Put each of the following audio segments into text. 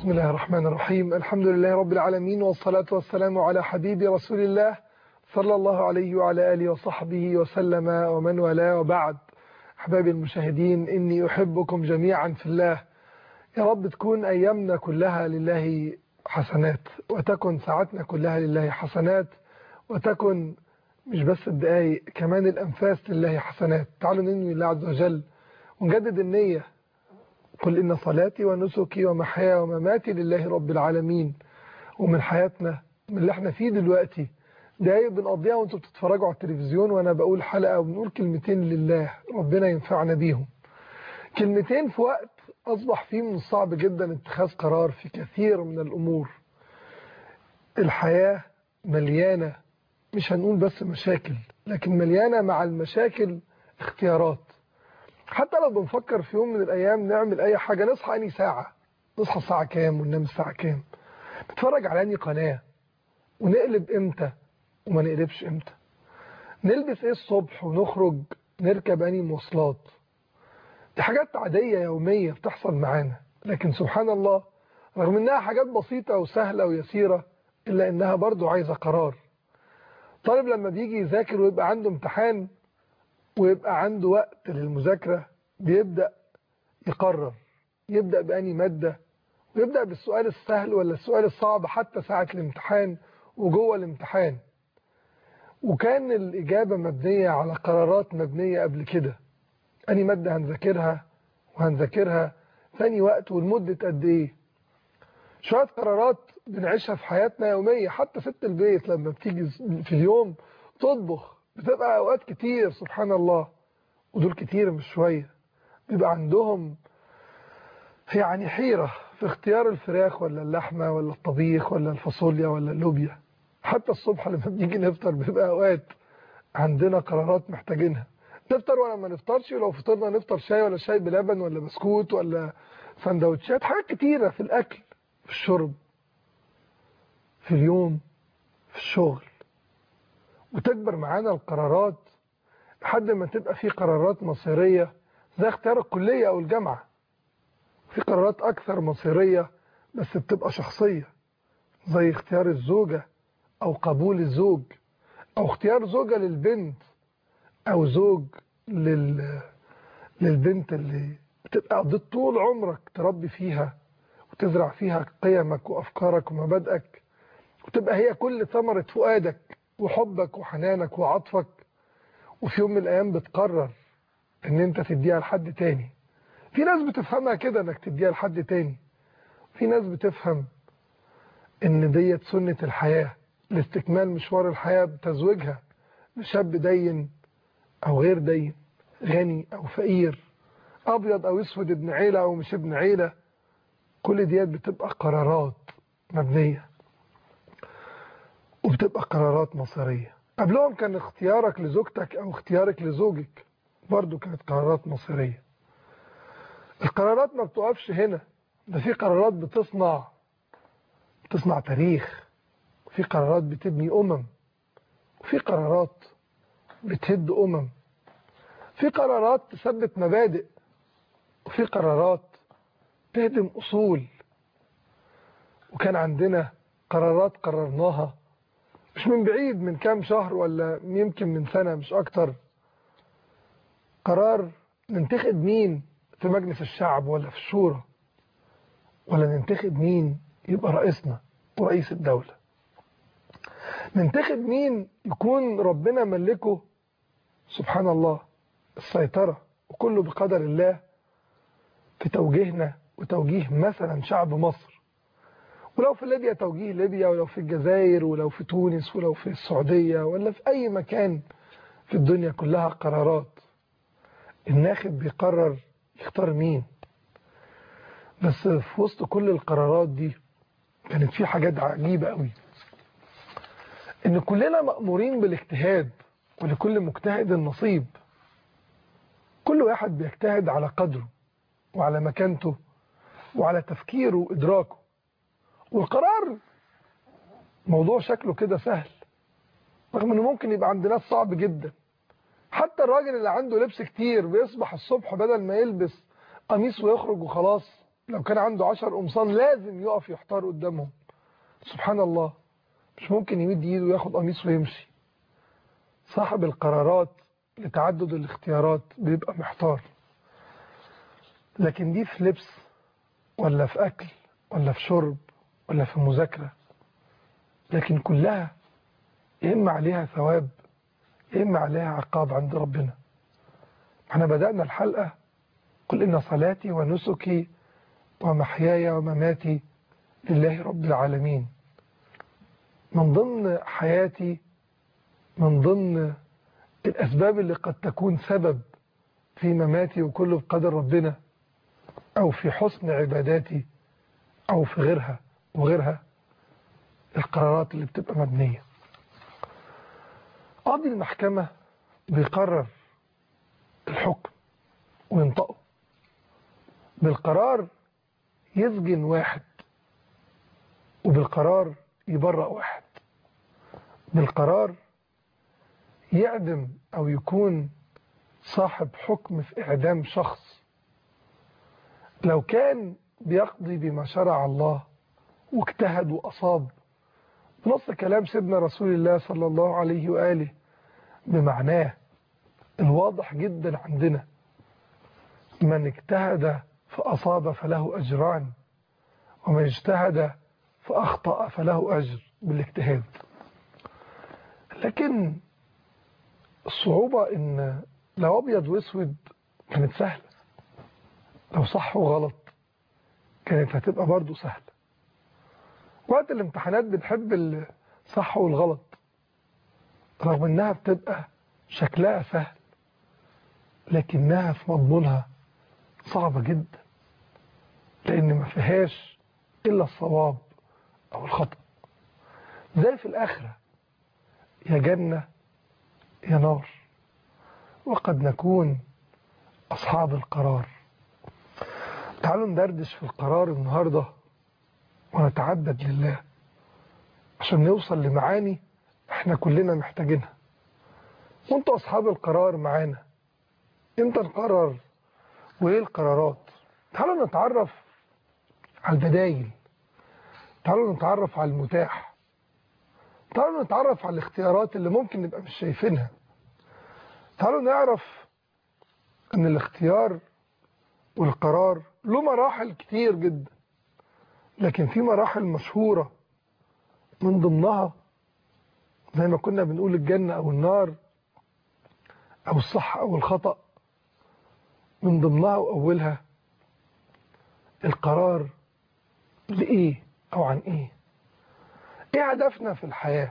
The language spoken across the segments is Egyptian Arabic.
بسم الله الرحمن الرحيم الحمد لله رب العالمين والصلاة والسلام على حبيب رسول الله صلى الله عليه وعلى آله وصحبه وسلم ومن والاه وبعد أحبابي المشاهدين إني أحبكم جميعا في الله يا رب تكون أيامنا كلها لله حسنات وتكن ساعتنا كلها لله حسنات وتكن مش بس الدقايق كمان الأنفاس لله حسنات تعالوا ننوي الله عز وجل ونجدد النية قل إن صلاتي ونسكي ومحياي ومماتي لله رب العالمين ومن حياتنا من اللي احنا فيه دلوقتي دقايق بنقضيها وانتوا بتتفرجوا على التلفزيون وانا بقول حلقة وبنقول كلمتين لله ربنا ينفعنا بيهم كلمتين في وقت أصبح فيه من الصعب جدا اتخاذ قرار في كثير من الأمور الحياة مليانة مش هنقول بس مشاكل لكن مليانة مع المشاكل اختيارات حتى لو بنفكر في يوم من الأيام نعمل أي حاجة نصحى أني ساعة نصحى الساعة كام وننام الساعة كام نتفرج على أني قناة ونقلب إمتى وما نقلبش إمتى نلبس إيه الصبح ونخرج نركب أني مواصلات دي حاجات عادية يومية بتحصل معانا لكن سبحان الله رغم انها حاجات بسيطة وسهلة ويسيرة الا انها برضو عايزة قرار طالب لما بيجي يذاكر ويبقى عنده امتحان ويبقى عنده وقت للمذاكرة بيبدأ يقرر يبدأ بأني مادة ويبدأ بالسؤال السهل ولا السؤال الصعب حتى ساعة الامتحان وجوه الامتحان وكان الإجابة مبنية على قرارات مبنية قبل كده أني مادة هنذاكرها وهنذاكرها ثاني وقت والمدة قد إيه شوية قرارات بنعيشها في حياتنا يومية حتى ست البيت لما بتيجي في اليوم تطبخ بتبقى أوقات كتير سبحان الله ودول كتير مش شوية بيبقى عندهم يعني حيرة في اختيار الفراخ ولا اللحمة ولا الطبيخ ولا الفاصوليا ولا اللوبيا حتى الصبح لما بنيجي نفطر بيبقى أوقات عندنا قرارات محتاجينها نفطر ولا ما نفطرش ولو فطرنا نفطر شاي ولا شاي بلبن ولا بسكوت ولا سندوتشات حاجات كتيرة في الأكل في الشرب في اليوم في الشغل وتكبر معانا القرارات لحد ما تبقى في قرارات مصيرية زي اختيار الكلية أو الجامعة في قرارات أكثر مصيرية بس بتبقى شخصية زي اختيار الزوجة أو قبول الزوج أو اختيار زوجة للبنت او زوج لل... للبنت اللي بتبقى قضيت طول عمرك تربي فيها وتزرع فيها قيمك وافكارك ومبادئك وتبقى هي كل ثمرة فؤادك وحبك وحنانك وعطفك وفي يوم من الايام بتقرر ان انت تديها لحد تاني في ناس بتفهمها كده انك تديها لحد تاني في ناس بتفهم ان ديت سنة الحياة لاستكمال مشوار الحياة بتزويجها لشاب دين أو غير دين غني أو فقير أبيض أو أسود ابن عيلة أو مش ابن عيلة كل ديات بتبقى قرارات مبنية وبتبقى قرارات مصيرية قبلهم كان اختيارك لزوجتك أو اختيارك لزوجك برضو كانت قرارات مصيرية القرارات ما بتقفش هنا ده في قرارات بتصنع بتصنع تاريخ في قرارات بتبني أمم وفي قرارات بتهد أمم في قرارات تثبت مبادئ وفي قرارات تهدم أصول وكان عندنا قرارات قررناها مش من بعيد من كام شهر ولا يمكن من سنة مش أكتر قرار ننتخب مين في مجلس الشعب ولا في الشورى ولا ننتخب مين يبقى رئيسنا ورئيس الدولة ننتخب مين يكون ربنا ملكه سبحان الله السيطرة وكله بقدر الله في توجيهنا وتوجيه مثلا شعب مصر ولو في ليبيا توجيه ليبيا ولو في الجزائر ولو في تونس ولو في السعودية ولا في أي مكان في الدنيا كلها قرارات الناخب بيقرر يختار مين بس في وسط كل القرارات دي كانت في حاجات عجيبة قوي ان كلنا مأمورين بالاجتهاد ولكل مجتهد نصيب كل واحد بيجتهد على قدره وعلى مكانته وعلى تفكيره وإدراكه والقرار موضوع شكله كده سهل رغم انه ممكن يبقى عند ناس صعب جدا حتى الراجل اللي عنده لبس كتير بيصبح الصبح بدل ما يلبس قميص ويخرج وخلاص لو كان عنده عشر قمصان لازم يقف يحتار قدامهم سبحان الله مش ممكن يمد ايده وياخد قميص ويمشي صاحب القرارات لتعدد الاختيارات بيبقى محتار لكن دي في لبس ولا في أكل ولا في شرب ولا في مذاكرة لكن كلها يا إما عليها ثواب يا إما عليها عقاب عند ربنا احنا بدأنا الحلقة قل إن صلاتي ونسكي ومحياي ومماتي لله رب العالمين من ضمن حياتي من ضمن الأسباب اللي قد تكون سبب في مماتي وكله بقدر ربنا أو في حسن عباداتي أو في غيرها وغيرها القرارات اللي بتبقى مبنية قاضي المحكمة بيقرر الحكم وينطقه بالقرار يسجن واحد وبالقرار يبرأ واحد بالقرار يعدم أو يكون صاحب حكم في إعدام شخص لو كان بيقضي بما شرع الله واجتهد وأصاب نص كلام سيدنا رسول الله صلى الله عليه وآله بمعناه الواضح جدا عندنا من اجتهد فأصاب فله أجران ومن اجتهد فأخطأ فله أجر بالاجتهاد لكن الصعوبة ان لو أبيض واسود كانت سهلة لو صح وغلط كانت هتبقى برضو سهلة وقت الامتحانات بنحب الصح والغلط رغم انها بتبقى شكلها سهل لكنها في مضمونها صعبة جدا لان ما فيهاش الا الصواب او الخطأ زي في الاخرة يا جنة يا نار وقد نكون اصحاب القرار تعالوا ندردش في القرار النهاردة ونتعبد لله عشان نوصل لمعاني احنا كلنا محتاجينها وانتوا اصحاب القرار معانا امتى نقرر وايه القرارات تعالوا نتعرف على البدايل تعالوا نتعرف على المتاح تعالوا نتعرف على الاختيارات اللي ممكن نبقى مش شايفينها تعالوا نعرف ان الاختيار والقرار له مراحل كتير جدا لكن في مراحل مشهورة من ضمنها زي ما كنا بنقول الجنة أو النار أو الصح أو الخطأ من ضمنها وأولها القرار لإيه أو عن إيه إيه هدفنا في الحياة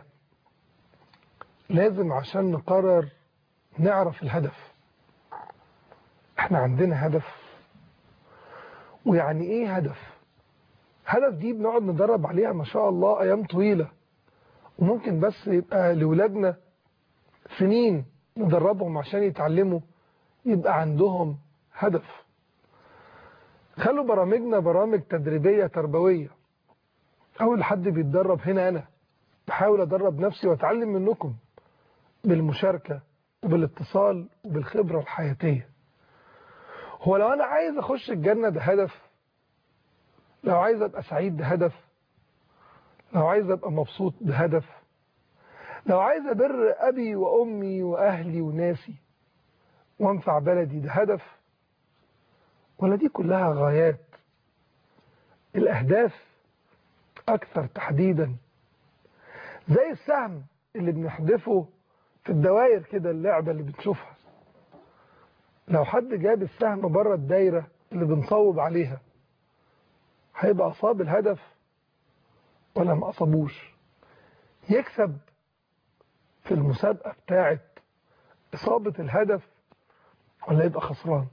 لازم عشان نقرر نعرف الهدف احنا عندنا هدف ويعني ايه هدف هدف دي بنقعد ندرب عليها ما شاء الله ايام طويلة وممكن بس يبقى لولادنا سنين ندربهم عشان يتعلموا يبقى عندهم هدف خلوا برامجنا برامج تدريبية تربوية اول حد بيتدرب هنا انا بحاول ادرب نفسي واتعلم منكم بالمشاركة وبالاتصال وبالخبرة الحياتية هو لو انا عايز اخش الجنة ده هدف لو عايز ابقى سعيد ده هدف لو عايز ابقى مبسوط ده هدف لو عايز ابر ابي وامي واهلي وناسي وانفع بلدي ده هدف ولا دي كلها غايات الاهداف اكثر تحديدا زي السهم اللي بنحدفه في الدوائر كده اللعبة اللي بنشوفها لو حد جاب السهم بره الدايرة اللي بنصوب عليها هيبقى أصاب الهدف ولا ما أصابوش يكسب في المسابقة بتاعة إصابة الهدف ولا يبقى خسران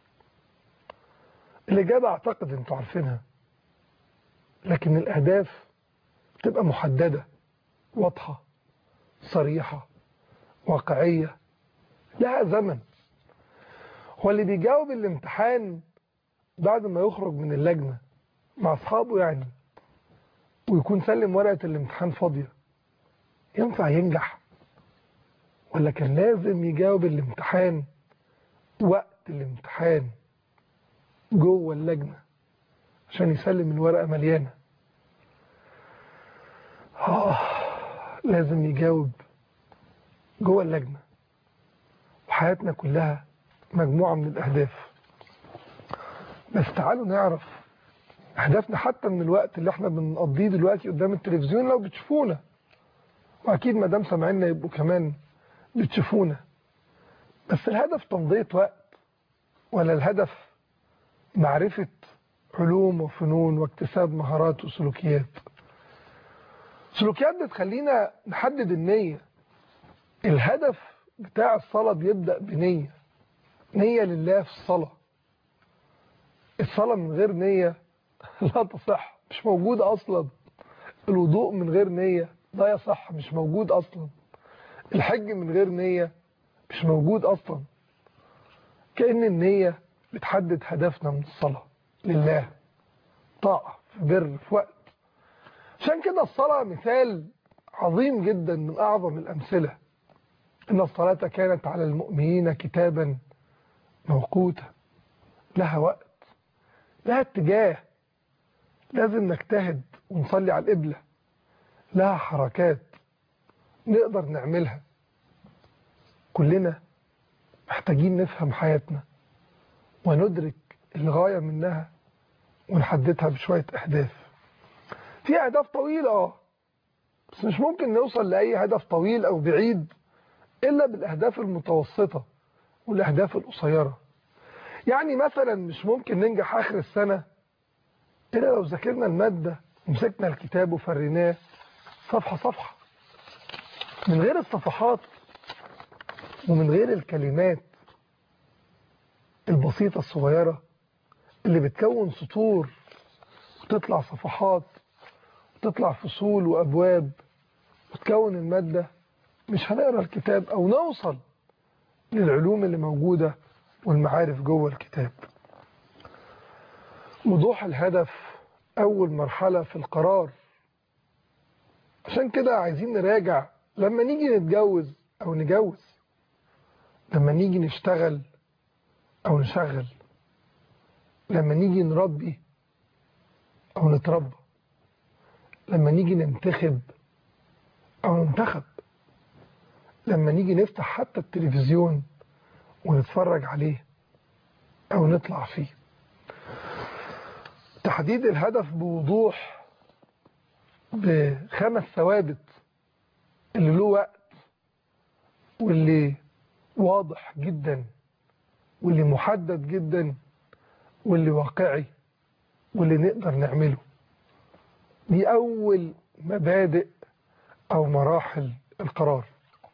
الإجابة أعتقد أنتوا عارفينها لكن الأهداف تبقى محددة واضحة صريحة واقعية لها زمن هو اللي بيجاوب الامتحان بعد ما يخرج من اللجنة مع أصحابه يعني ويكون سلم ورقة الامتحان فاضية ينفع ينجح ولا كان لازم يجاوب الامتحان وقت الامتحان جوه اللجنة عشان يسلم الورقة مليانة آه لازم يجاوب جوه اللجنة وحياتنا كلها مجموعة من الأهداف بس تعالوا نعرف أهدافنا حتى من الوقت اللي احنا بنقضيه دلوقتي قدام التلفزيون لو بتشوفونا وأكيد ما دام سامعيننا يبقوا كمان بتشوفونا بس الهدف تمضية وقت ولا الهدف معرفة علوم وفنون واكتساب مهارات وسلوكيات سلوكيات بتخلينا نحدد النية الهدف بتاع الصلاة بيبدأ بنية نية لله في الصلاة الصلاة من غير نية لا تصح مش موجود أصلا الوضوء من غير نية لا يصح مش موجود أصلا الحج من غير نية مش موجود أصلا كأن النية بتحدد هدفنا من الصلاة لله طاعة في بر في وقت عشان كده الصلاة مثال عظيم جدا من أعظم الأمثلة إن الصلاة كانت على المؤمنين كتابا موقوتا لها وقت لها اتجاه لازم نجتهد ونصلي على القبلة لها حركات نقدر نعملها كلنا محتاجين نفهم حياتنا وندرك الغاية منها ونحددها بشوية أهداف في أهداف طويلة اه بس مش ممكن نوصل لأي هدف طويل أو بعيد إلا بالأهداف المتوسطة والأهداف القصيرة يعني مثلا مش ممكن ننجح آخر السنة إلا لو ذاكرنا المادة ومسكنا الكتاب وفريناه صفحة صفحة من غير الصفحات ومن غير الكلمات البسيطة الصغيرة اللي بتكون سطور وتطلع صفحات وتطلع فصول وأبواب وتكون المادة مش هنقرأ الكتاب أو نوصل للعلوم اللي موجودة والمعارف جوه الكتاب وضوح الهدف أول مرحلة في القرار عشان كده عايزين نراجع لما نيجي نتجوز أو نجوز لما نيجي نشتغل أو نشغل لما نيجي نربي أو نتربى لما نيجي ننتخب أو ننتخب لما نيجي نفتح حتى التلفزيون ونتفرج عليه أو نطلع فيه تحديد الهدف بوضوح بخمس ثوابت اللي له وقت واللي واضح جدا واللي محدد جدا واللي واقعي واللي نقدر نعمله دي أول مبادئ أو مراحل القرار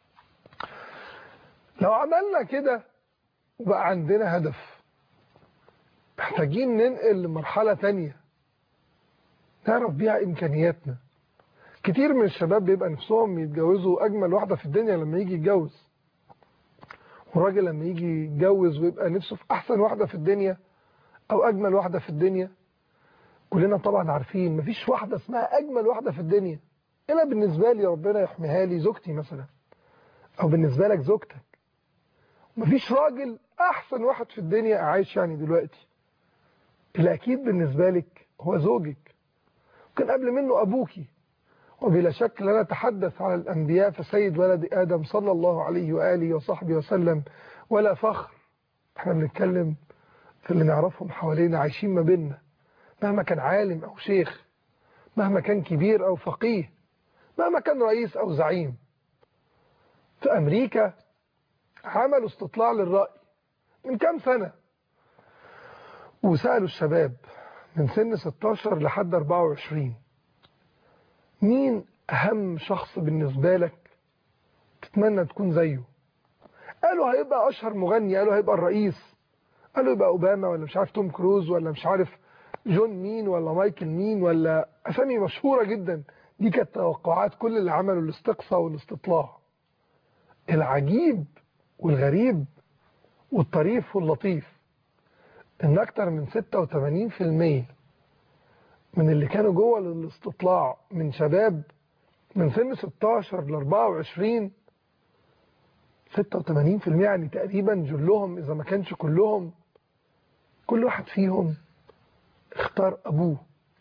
لو عملنا كده وبقى عندنا هدف محتاجين ننقل لمرحلة تانية نعرف بيها إمكانياتنا كتير من الشباب بيبقى نفسهم يتجوزوا أجمل واحدة في الدنيا لما يجي يتجوز والراجل لما يجي يتجوز ويبقى نفسه في أحسن واحدة في الدنيا أو أجمل واحدة في الدنيا كلنا طبعا عارفين مفيش واحدة اسمها أجمل واحدة في الدنيا إلا بالنسبة لي ربنا يحميها لي زوجتي مثلا أو بالنسبة لك زوجتك مفيش راجل أحسن واحد في الدنيا عايش يعني دلوقتي اللي أكيد بالنسبة لك هو زوجك كان قبل منه أبوكي وبلا شك لا نتحدث على الأنبياء فسيد ولد آدم صلى الله عليه وآله وصحبه وسلم ولا فخر احنا بنتكلم في اللي نعرفهم حوالينا عايشين ما بيننا مهما كان عالم أو شيخ مهما كان كبير أو فقيه مهما كان رئيس أو زعيم في أمريكا عملوا استطلاع للرأي من كام سنة وسألوا الشباب من سن 16 لحد 24 مين أهم شخص بالنسبة لك تتمنى تكون زيه قالوا هيبقى أشهر مغني قالوا هيبقى الرئيس قالوا يبقى أوباما ولا مش عارف توم كروز ولا مش عارف جون مين ولا مايكل مين ولا أسامي مشهورة جدا دي كانت توقعات كل اللي عملوا الاستقصاء والاستطلاع العجيب والغريب والطريف واللطيف ان اكتر من 86% من اللي كانوا جوه الاستطلاع من شباب من سن 16 ل 24 86% يعني تقريبا جلهم اذا ما كانش كلهم كل واحد فيهم اختار أبوه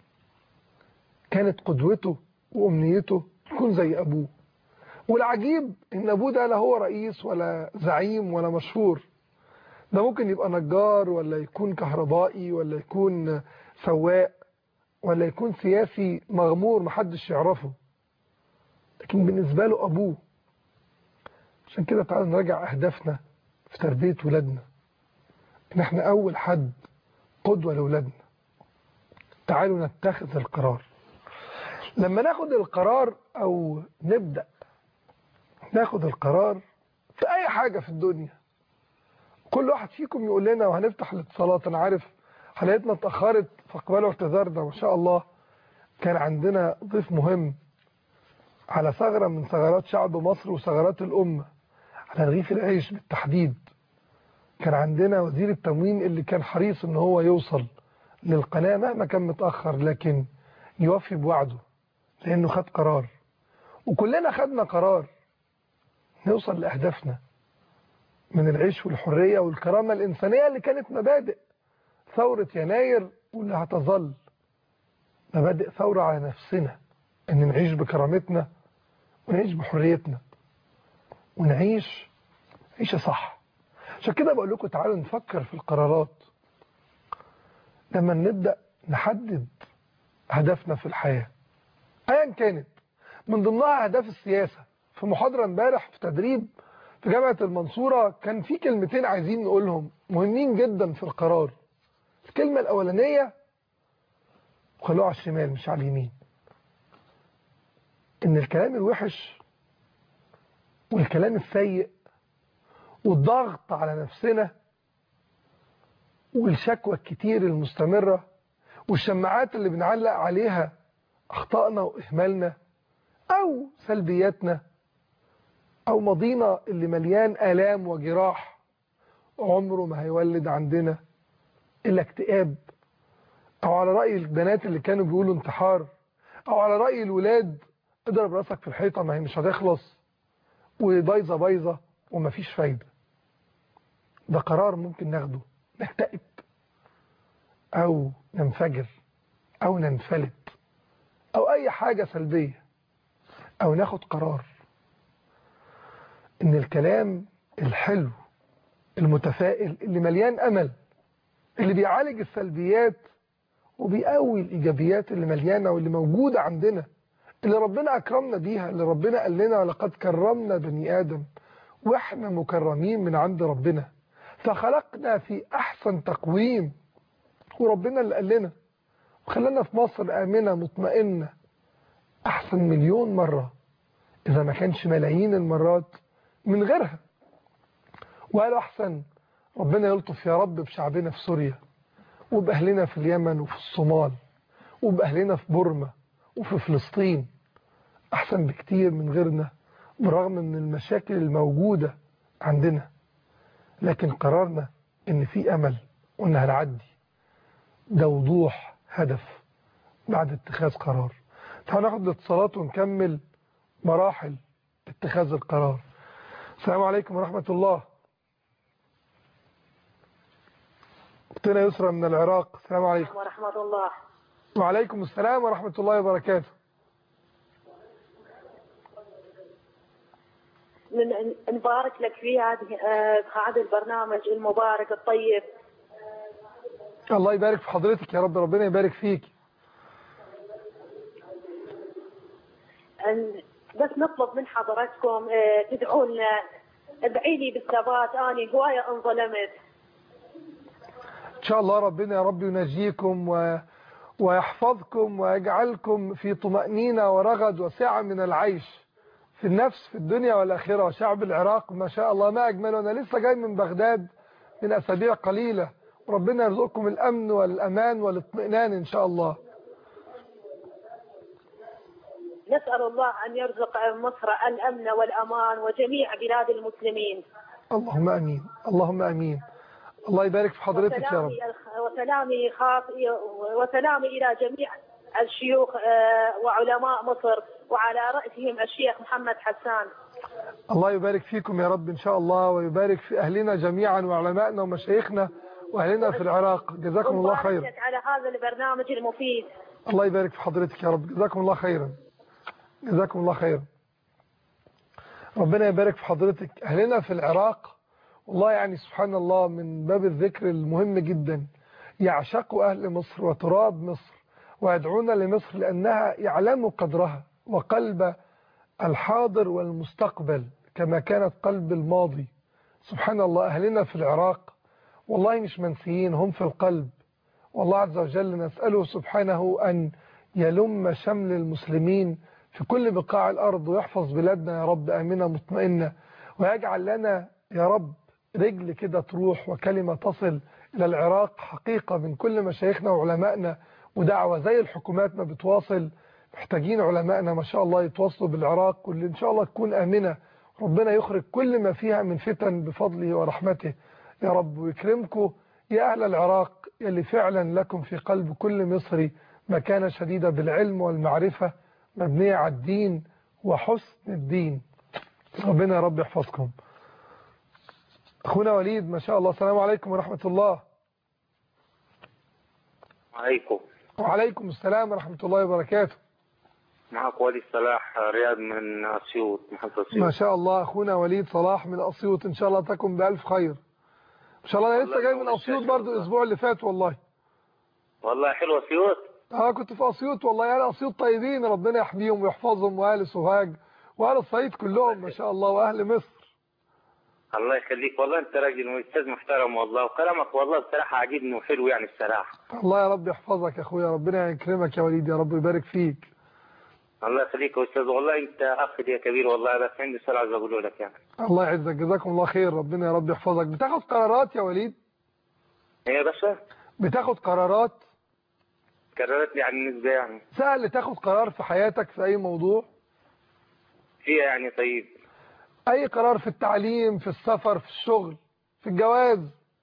كانت قدوته وأمنيته تكون زي أبوه والعجيب إن أبوه ده لا هو رئيس ولا زعيم ولا مشهور ده ممكن يبقى نجار ولا يكون كهربائي ولا يكون سواق ولا يكون سياسي مغمور محدش يعرفه لكن بالنسبة له أبوه عشان كده تعالوا نراجع أهدافنا في تربية ولادنا إن احنا أول حد قدوة لولادنا تعالوا نتخذ القرار لما ناخد القرار أو نبدأ ناخد القرار في أي حاجة في الدنيا كل واحد فيكم يقول لنا وهنفتح الاتصالات أنا عارف حلقتنا اتأخرت فاقبلوا اعتذارنا ما شاء الله كان عندنا ضيف مهم على ثغرة من ثغرات شعب مصر وثغرات الأمة على رغيف العيش بالتحديد كان عندنا وزير التموين اللي كان حريص ان هو يوصل للقناة مهما كان متأخر لكن يوفي بوعده لأنه خد قرار وكلنا خدنا قرار نوصل لأهدافنا من العيش والحرية والكرامة الإنسانية اللي كانت مبادئ ثورة يناير واللي هتظل مبادئ ثورة على نفسنا ان نعيش بكرامتنا ونعيش بحريتنا ونعيش عيشة صح عشان كده بقول لكم تعالوا نفكر في القرارات لما نبدأ نحدد هدفنا في الحياة ايا كانت من ضمنها اهداف السياسة في محاضرة امبارح في تدريب في جامعة المنصورة كان في كلمتين عايزين نقولهم مهمين جدا في القرار الكلمة الأولانية وخلوها على الشمال مش على اليمين إن الكلام الوحش والكلام السيء والضغط على نفسنا والشكوى الكتير المستمرة والشماعات اللي بنعلق عليها أخطائنا وإهمالنا أو سلبياتنا أو ماضينا اللي مليان آلام وجراح عمره ما هيولد عندنا إلا اكتئاب أو على رأي البنات اللي كانوا بيقولوا انتحار أو على رأي الولاد اضرب راسك في الحيطة ما هي مش هتخلص وبايظة بايظة ومفيش فايدة ده قرار ممكن ناخده نكتئب أو ننفجر أو ننفلت أو أي حاجة سلبية أو ناخد قرار إن الكلام الحلو المتفائل اللي مليان أمل اللي بيعالج السلبيات وبيقوي الإيجابيات اللي مليانة واللي موجودة عندنا اللي ربنا أكرمنا بيها اللي ربنا قال لنا لقد كرمنا بني آدم وإحنا مكرمين من عند ربنا فخلقنا في أحسن تقويم وربنا اللي قال لنا وخلانا في مصر آمنة مطمئنة أحسن مليون مرة إذا ما كانش ملايين المرات من غيرها وقالوا أحسن ربنا يلطف يا رب بشعبنا في سوريا وبأهلنا في اليمن وفي الصومال وبأهلنا في بورما وفي فلسطين أحسن بكتير من غيرنا برغم من المشاكل الموجودة عندنا لكن قررنا إن في أمل وإن هنعدي ده وضوح هدف بعد اتخاذ قرار تعالوا ناخد الاتصالات ونكمل مراحل اتخاذ القرار السلام عليكم ورحمة الله اختنا يسرى من العراق السلام عليكم ورحمة الله وعليكم السلام ورحمة الله وبركاته من نبارك لك في هذه آه، هذا البرنامج المبارك الطيب الله يبارك في حضرتك يا رب ربنا يبارك فيك أن- بس نطلب من حضراتكم آه، تدعوا لنا ادعي لي بالثبات اني هوايه انظلمت إن شاء الله ربنا يا رب ينجيكم و... ويحفظكم ويجعلكم في طمأنينة ورغد وسعة من العيش في النفس في الدنيا والآخرة وشعب العراق ما شاء الله ما أجمله أنا لسه جاي من بغداد من أسابيع قليلة وربنا يرزقكم الأمن والأمان والاطمئنان إن شاء الله نسال الله ان يرزق مصر الامن والامان وجميع بلاد المسلمين اللهم أمين اللهم أمين الله يبارك في حضرتك يا رب وسلامي وسلامي خاص وسلامي الى جميع الشيوخ آه، وعلماء مصر وعلى راسهم الشيخ محمد حسان الله يبارك فيكم يا رب إن شاء الله ويبارك في أهلنا جميعا وعلمائنا ومشايخنا واهلنا في العراق جزاكم الله خير وأبارك على هذا البرنامج المفيد الله يبارك في حضرتك يا رب جزاكم الله خيرا جزاكم الله خيرا ربنا يبارك في حضرتك أهلنا في العراق والله يعني سبحان الله من باب الذكر المهم جدا يعشقوا أهل مصر وتراب مصر ويدعون لمصر لأنها يعلموا قدرها وقلب الحاضر والمستقبل كما كانت قلب الماضي سبحان الله أهلنا في العراق والله مش منسيين هم في القلب والله عز وجل نسأله سبحانه أن يلم شمل المسلمين في كل بقاع الأرض ويحفظ بلادنا يا رب آمنة مطمئنة ويجعل لنا يا رب رجل كده تروح وكلمة تصل إلى العراق حقيقة من كل مشايخنا وعلمائنا ودعوة زي الحكومات ما بتواصل محتاجين علمائنا ما شاء الله يتواصلوا بالعراق واللي إن شاء الله تكون آمنة ربنا يخرج كل ما فيها من فتن بفضله ورحمته يا رب ويكرمكم يا أهل العراق يلي فعلا لكم في قلب كل مصري مكانة شديدة بالعلم والمعرفة مبنية على الدين وحسن الدين ربنا يا رب يحفظكم أخونا وليد ما شاء الله السلام عليكم ورحمة الله عليكم وعليكم السلام ورحمة الله وبركاته معك ولي صلاح رياض من اسيوط محافظة ما اسيوط شاء الله أخونا وليد صلاح من أسيوط إن شاء الله تكن بألف خير إن شاء الله أنا لسه الله جاي من ينور أسيوط الشاشة برضو والله. الأسبوع اللي فات والله والله حلوة اسيوط اه كنت في اسيوط والله اهل اسيوط طيبين ربنا يحميهم ويحفظهم واهل سوهاج واهل الصعيد كلهم ما شاء الله واهل مصر الله يخليك والله انت راجل استاذ محترم والله وكلامك والله بصراحة عاجبني وحلو يعني الصراحة الله يا رب يحفظك يا اخويا ربنا يكرمك يا وليد يا رب يبارك فيك الله يخليك يا استاذ والله انت اخ لي كبير والله بس عندي سؤال عايز اقوله لك يعني الله يعزك جزاكم الله خير ربنا يا رب يحفظك بتاخد قرارات يا وليد ايه يا باشا بتاخد قرارات كررت لي عن النسبة يعني سهل تاخد قرار في حياتك في اي موضوع فيها يعني طيب اي قرار في التعليم في السفر في الشغل في الجواز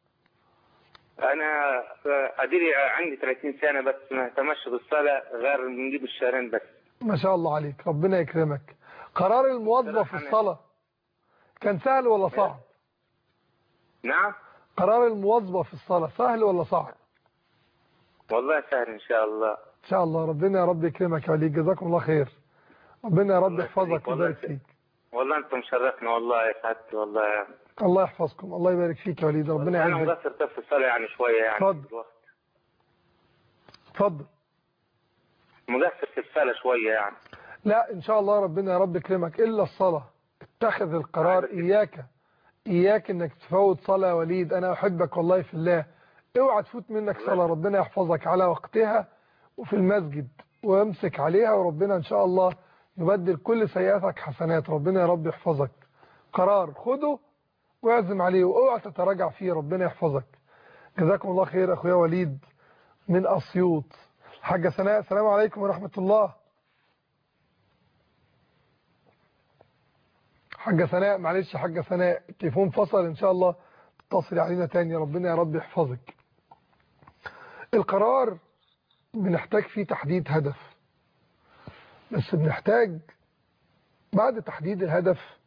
انا ادري عندي 30 سنة بس ما اهتمش بالصلاة غير نجيب الشهرين بس ما شاء الله عليك ربنا يكرمك قرار الموظف في الصلاة كان سهل ولا صعب نعم قرار الموظف في الصلاة سهل ولا صعب والله سهل ان شاء الله ان شاء الله ربنا يا رب يكرمك يا وليد جزاكم الله خير ربنا يا رب الله يحفظك يخليك، والله ويبارك يخليك. فيك والله انت مشرفنا والله يا سعادتي والله يعني. الله يحفظكم الله يبارك فيك يا وليد ربنا انا يعزك مقصر طب في الصلاة يعني شوية يعني اتفضل. في الوقت. اتفضل مقصر في الصلاة شوية يعني لا ان شاء الله ربنا يا رب يكرمك الا الصلاة اتخذ القرار اياك اياك انك تفوت صلاة يا وليد انا احبك والله في الله اوعى تفوت منك صلاة ربنا يحفظك على وقتها وفي المسجد وامسك عليها وربنا ان شاء الله يبدل كل سيئاتك حسنات ربنا يا رب يحفظك قرار خده واعزم عليه واوعى تتراجع فيه ربنا يحفظك جزاكم الله خير اخويا وليد من اسيوط حاجة سناء السلام عليكم ورحمة الله حاجة سناء معلش حاجة سناء التليفون فصل ان شاء الله تتصل علينا تاني ربنا يا رب يحفظك القرار بنحتاج فيه تحديد هدف بس بنحتاج بعد تحديد الهدف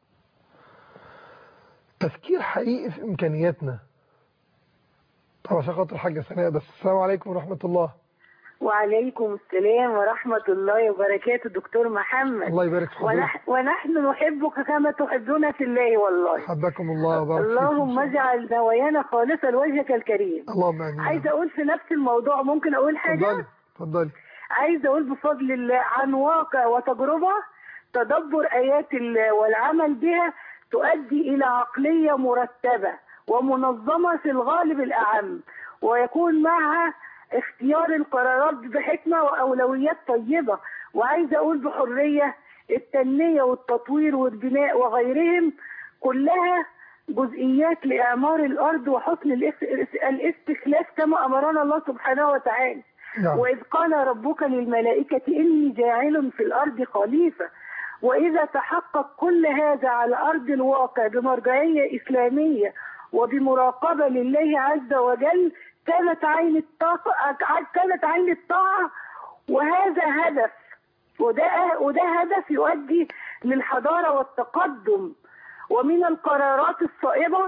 تفكير حقيقي في امكانياتنا طبعا عشان خاطر حاجة سناء بس السلام عليكم ورحمة الله وعليكم السلام ورحمة الله وبركاته دكتور محمد الله يبارك في حضرتك ونح ونحن نحبك كما تحبنا في الله والله حبكم الله وبارك فيكم. اللهم اجعل نوايانا خالصة لوجهك الكريم اللهم امين عايزة أقول في نفس الموضوع ممكن أقول حاجة اتفضلي اتفضلي عايزة أقول بفضل الله عن واقع وتجربة تدبر آيات الله والعمل بها تؤدي إلى عقلية مرتبة ومنظمة في الغالب الأعم ويكون معها اختيار القرارات بحكمة وأولويات طيبة وعايزة أقول بحرية التنمية والتطوير والبناء وغيرهم كلها جزئيات لإعمار الأرض وحسن الاس- الاستخلاف كما أمرنا الله سبحانه وتعالى نعم وإذ قال ربك للملائكة إني جاعل في الأرض خليفة وإذا تحقق كل هذا على أرض الواقع بمرجعية إسلامية وبمراقبة لله عز وجل كانت عين الطاقة كانت عين الطاعة وهذا هدف وده وده هدف يؤدي للحضارة والتقدم ومن القرارات الصائبة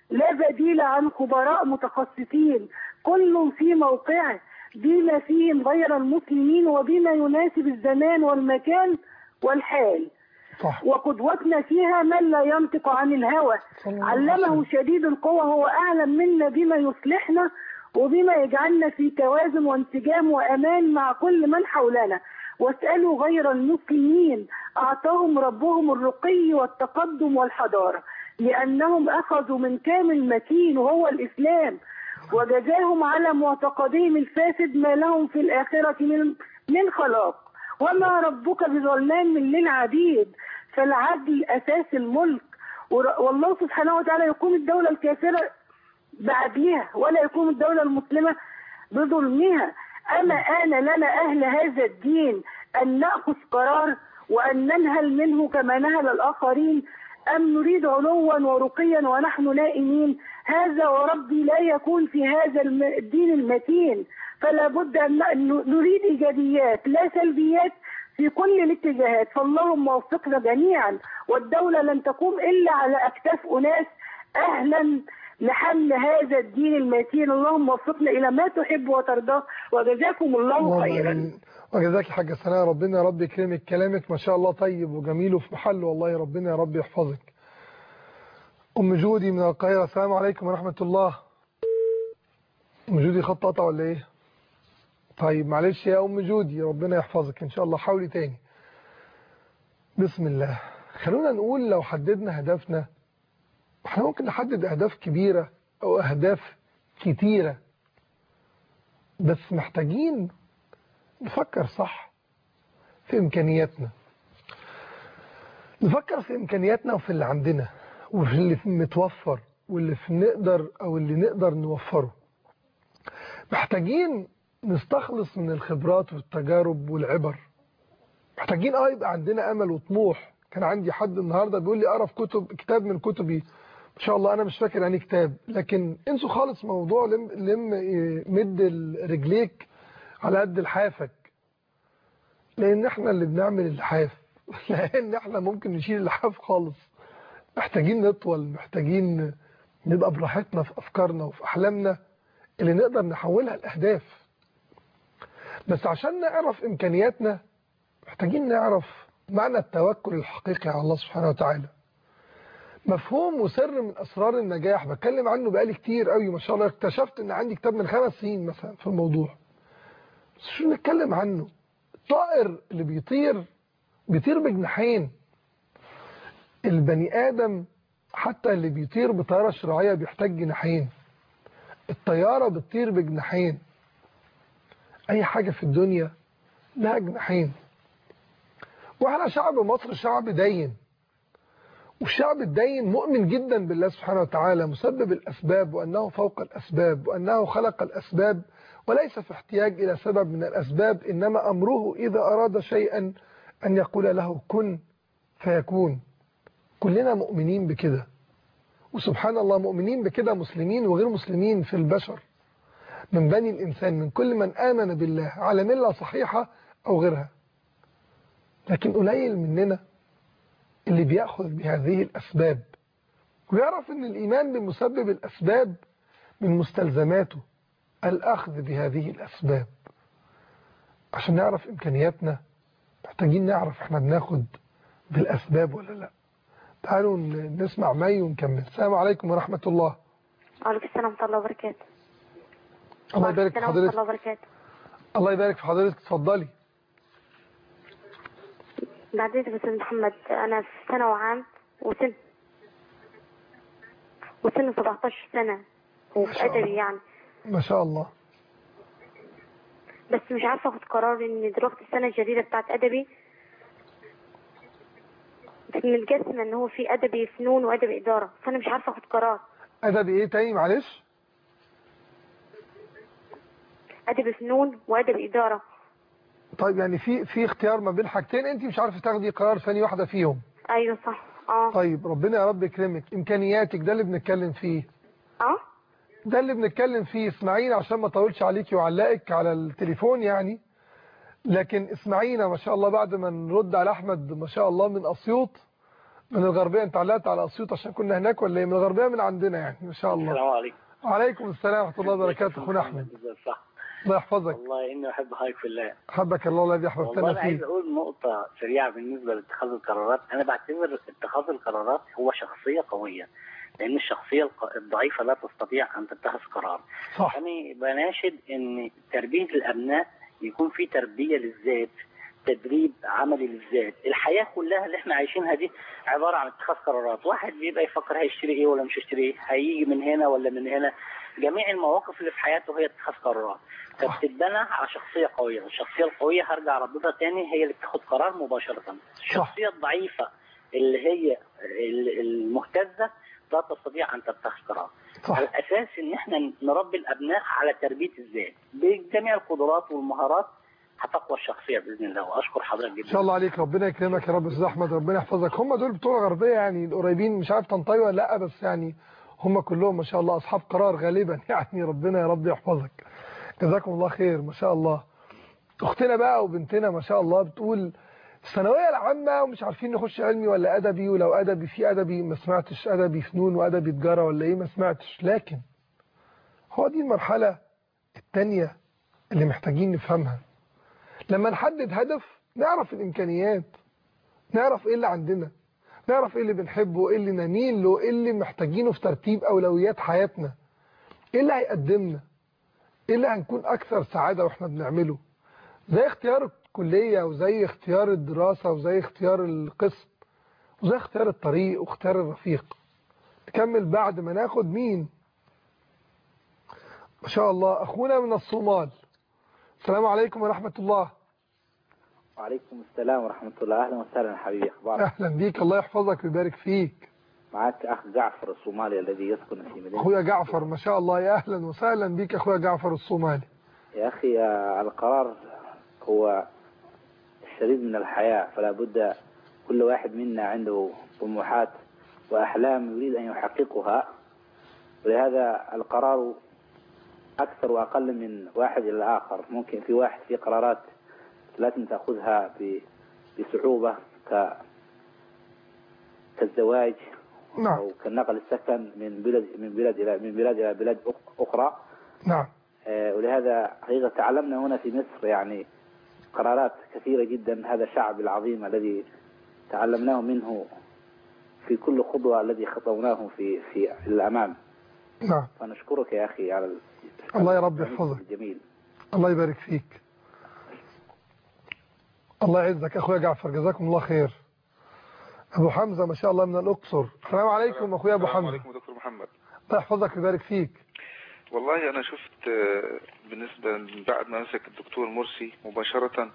لا بديل عن خبراء متخصصين كل في موقعه بما فيهم غير المسلمين وبما يناسب الزمان والمكان والحال صح وقدوتنا فيها من لا ينطق عن الهوى صلى الله عليه علمه وسلم. شديد القوى هو أعلم منا بما يصلحنا وبما يجعلنا في توازن وانسجام وأمان مع كل من حولنا واسألوا غير المسلمين أعطاهم ربهم الرقي والتقدم والحضارة لأنهم أخذوا من كامل متين وهو الإسلام وجزاهم على معتقدهم الفاسد ما لهم في الآخرة من, من خلاق وما ربك بظلام للعبيد فالعدل أساس الملك ور- والله سبحانه وتعالى يقوم الدولة الكافرة بعدلها ولا يقوم الدولة المسلمة بظلمها أما آن لنا أهل هذا الدين أن نأخذ قرار وأن ننهل منه كما نهل الآخرين أم نريد علوا ورقيا ونحن نائمين هذا وربي لا يكون في هذا الم- الدين المتين فلا بد أن ن- نريد إيجابيات لا سلبيات في كل الاتجاهات فاللهم وفقنا جميعا والدولة لن تقوم إلا على أكتاف أناس أهلا لحمل هذا الدين المتين اللهم وفقنا إلى ما تحب وترضاه وجزاكم الله اللهم خيرا آمين. وجزاك يا حاجة سناء ربنا يا رب يكرمك كلامك ما شاء الله طيب وجميل وفي محله والله ربنا يا رب يحفظك أم جودي من القاهرة السلام عليكم ورحمة الله أم جودي خط قطع ولا إيه طيب معلش يا أم جودي ربنا يحفظك إن شاء الله حاولي تاني بسم الله خلونا نقول لو حددنا هدفنا احنا ممكن نحدد أهداف كبيرة أو أهداف كتيرة بس محتاجين نفكر صح في إمكانياتنا نفكر في إمكانياتنا وفي اللي عندنا وفي اللي متوفر واللي في نقدر أو اللي نقدر نوفره محتاجين نستخلص من الخبرات والتجارب والعبر محتاجين اه يبقى عندنا امل وطموح كان عندي حد النهارده بيقول لي اقرا في كتب كتاب من كتبي ان شاء الله انا مش فاكر يعني كتاب لكن انسوا خالص موضوع لم, لم إيه، مد رجليك على قد لحافك لان احنا اللي بنعمل اللحاف لان احنا ممكن نشيل اللحاف خالص محتاجين نطول محتاجين نبقى براحتنا في افكارنا وفي احلامنا اللي نقدر نحولها لاهداف بس عشان نعرف امكانياتنا محتاجين نعرف معنى التوكل الحقيقي على الله سبحانه وتعالى مفهوم وسر من اسرار النجاح بتكلم عنه بقالي كتير قوي ما شاء الله اكتشفت ان عندي كتاب من خمس سنين مثلا في الموضوع بس شو نتكلم عنه الطائر اللي بيطير بيطير بجناحين البني ادم حتى اللي بيطير بطياره شراعيه بيحتاج جناحين الطياره بتطير بجناحين اي حاجه في الدنيا لها جناحين واحنا شعب مصر شعب دين والشعب الدين مؤمن جدا بالله سبحانه وتعالى مسبب الأسباب وأنه فوق الأسباب وأنه خلق الأسباب وليس في احتياج إلى سبب من الأسباب إنما أمره إذا أراد شيئا أن يقول له كن فيكون كلنا مؤمنين بكده وسبحان الله مؤمنين بكده مسلمين وغير مسلمين في البشر من بني الإنسان من كل من آمن بالله على ملة صحيحة أو غيرها لكن قليل مننا اللي بيأخذ بهذه الأسباب ويعرف أن الإيمان بمسبب الأسباب من مستلزماته الأخذ بهذه الأسباب عشان نعرف إمكانياتنا محتاجين نعرف احنا بناخد بالأسباب ولا لا تعالوا نسمع مي ونكمل السلام عليكم ورحمة الله وعليكم السلام ورحمة الله وبركاته الله وعليكم يبارك في السلام ورحمة حضرتك الله وبركاته الله يبارك في حضرتك اتفضلي بعدين يا أستاذ محمد أنا في ثانوي عام وسن وسن 17 سنة ما وفي شاء الله. أدبي يعني ما شاء الله بس مش عارفة أخد قرار إن دلوقتي السنة الجديدة بتاعت أدبي متقسمة إن هو في أدبي فنون وأدبي إدارة فأنا مش عارفة أخد قرار أدبي إيه تاني معلش أدبي فنون وأدبي إدارة طيب يعني في في اختيار ما بين حاجتين انت مش عارفه تاخدي قرار ثاني واحده فيهم أيوة صح أه طيب ربنا يا رب يكرمك امكانياتك ده اللي بنتكلم فيه أه ده اللي بنتكلم فيه اسمعينا عشان ما اطولش عليكي وعلقك على التليفون يعني لكن اسمعينا ما شاء الله بعد ما نرد على احمد ما شاء الله من اسيوط من الغربية انت علقت على اسيوط عشان كنا هناك ولا ايه من الغربية من عندنا يعني ما شاء الله السلام عليكم وعليكم السلام ورحمة الله وبركاته اخونا احمد صح الله يحفظك والله اني احب هايك في الله حبك الله الذي والله احببتنا انا عايز فيه اقول نقطة سريعة بالنسبة لاتخاذ القرارات انا بعتبر اتخاذ القرارات هو شخصية قوية لان الشخصية الق- الضعيفة لا تستطيع ان تتخذ قرار صح أنا بناشد إن تربية الأبناء يكون في تربية للذات تدريب عملي للذات الحياة كلها اللي احنا عايشينها دي عبارة عن اتخاذ قرارات واحد بيبقى يفكر هيشتري ايه ولا مش هيشتري ايه هيجي من هنا ولا من هنا جميع المواقف اللي في حياته هي اتخاذ قرارات فبتتبنى على شخصية قوية الشخصية القوية هرجع رددها تاني هي اللي بتاخد قرار مباشرة الشخصية الضعيفة اللي هي ال- المهتزة لا تستطيع أن تتخذ قرار صح الاساس ان احنا نربي الابناء على تربيه الذات بجميع القدرات والمهارات هتقوى الشخصيه باذن الله واشكر حضرتك جدا ان شاء الله عليك ربنا يكرمك يا رب يا استاذ احمد ربنا يحفظك هم دول بتوع الغربيه يعني القريبين مش عارف تنطوي ولا لا بس يعني هم كلهم ما شاء الله اصحاب قرار غالبا يعني ربنا يا رب يحفظك جزاكم الله خير ما شاء الله اختنا بقى وبنتنا ما شاء الله بتقول الثانويه العامه ومش عارفين نخش علمي ولا ادبي ولو ادبي في ادبي ما سمعتش ادبي فنون وادبي تجاره ولا ايه ما سمعتش لكن هو دي المرحله الثانيه اللي محتاجين نفهمها لما نحدد هدف نعرف الإمكانيات نعرف إيه اللي عندنا نعرف إيه اللي بنحبه إيه اللي نميل له إيه اللي محتاجينه في ترتيب أولويات حياتنا إيه اللي هيقدمنا إيه اللي هنكون أكثر سعادة وإحنا بنعمله زي اختيار الكلية وزي اختيار الدراسة وزي اختيار القسم وزي اختيار الطريق واختيار الرفيق نكمل بعد ما ناخد مين ما شاء الله أخونا من الصومال السلام عليكم ورحمة الله وعليكم السلام ورحمة الله أهلا وسهلا حبيبي أخبارك اهلا بيك الله يحفظك ويبارك فيك معك أخ جعفر الصومالي الذي يسكن في مدينة اخويا جعفر ما شاء الله يا اهلا وسهلا بيك اخويا جعفر الصومالي يا أخي آه، القرار هو الشديد من الحياة فلا بد كل واحد منا عنده طموحات وأحلام يريد أن يحققها ولهذا القرار أكثر وأقل من واحد إلى الآخر ممكن في واحد في قرارات لازم تأخذها ب- بصعوبة ك كالزواج نعم أو كالنقل السكن من بلد من بلد إلى من بلاد إلى بلاد أخ- أخرى نعم آه، ولهذا حقيقة تعلمنا هنا في مصر يعني قرارات كثيرة جدا هذا الشعب العظيم الذي تعلمناه منه في كل خطوة الذي خطوناه في في الأمام نعم فنشكرك يا أخي على ال- الله يا رب يحفظك الجميل الله يبارك فيك الله يعزك اخويا جعفر جزاكم الله خير ابو حمزة ما شاء الله من الاقصر السلام عليكم اخويا ابو السلام حمزة عليكم دكتور محمد الله يحفظك ويبارك فيك والله انا شفت آه، بالنسبه بعد ما مسك الدكتور مرسي مباشره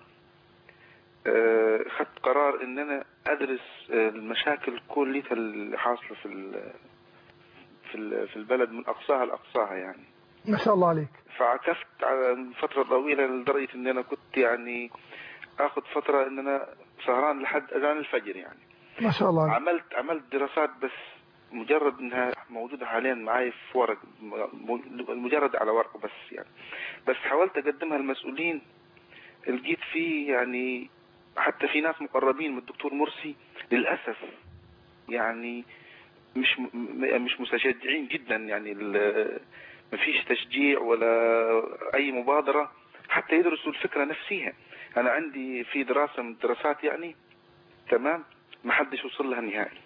آه، خدت قرار ان انا ادرس آه، المشاكل كلها اللي حاصله في ال- في ال- في البلد من اقصاها لاقصاها يعني ما شاء الله عليك فعكفت على فتره طويله لدرجه ان انا كنت يعني اخذ فتره ان انا سهران لحد اذان الفجر يعني ما شاء الله عليك عملت عملت دراسات بس مجرد انها موجوده حاليا معي في ورق م- مجرد على ورق بس يعني بس حاولت اقدمها للمسؤولين لقيت فيه يعني حتى في ناس مقربين من الدكتور مرسي للاسف يعني مش م- مش متشجعين جدا يعني ال- مفيش تشجيع ولا اي مبادره حتى يدرسوا الفكره نفسها انا عندي في دراسه من الدراسات يعني تمام ما حدش وصل لها نهائي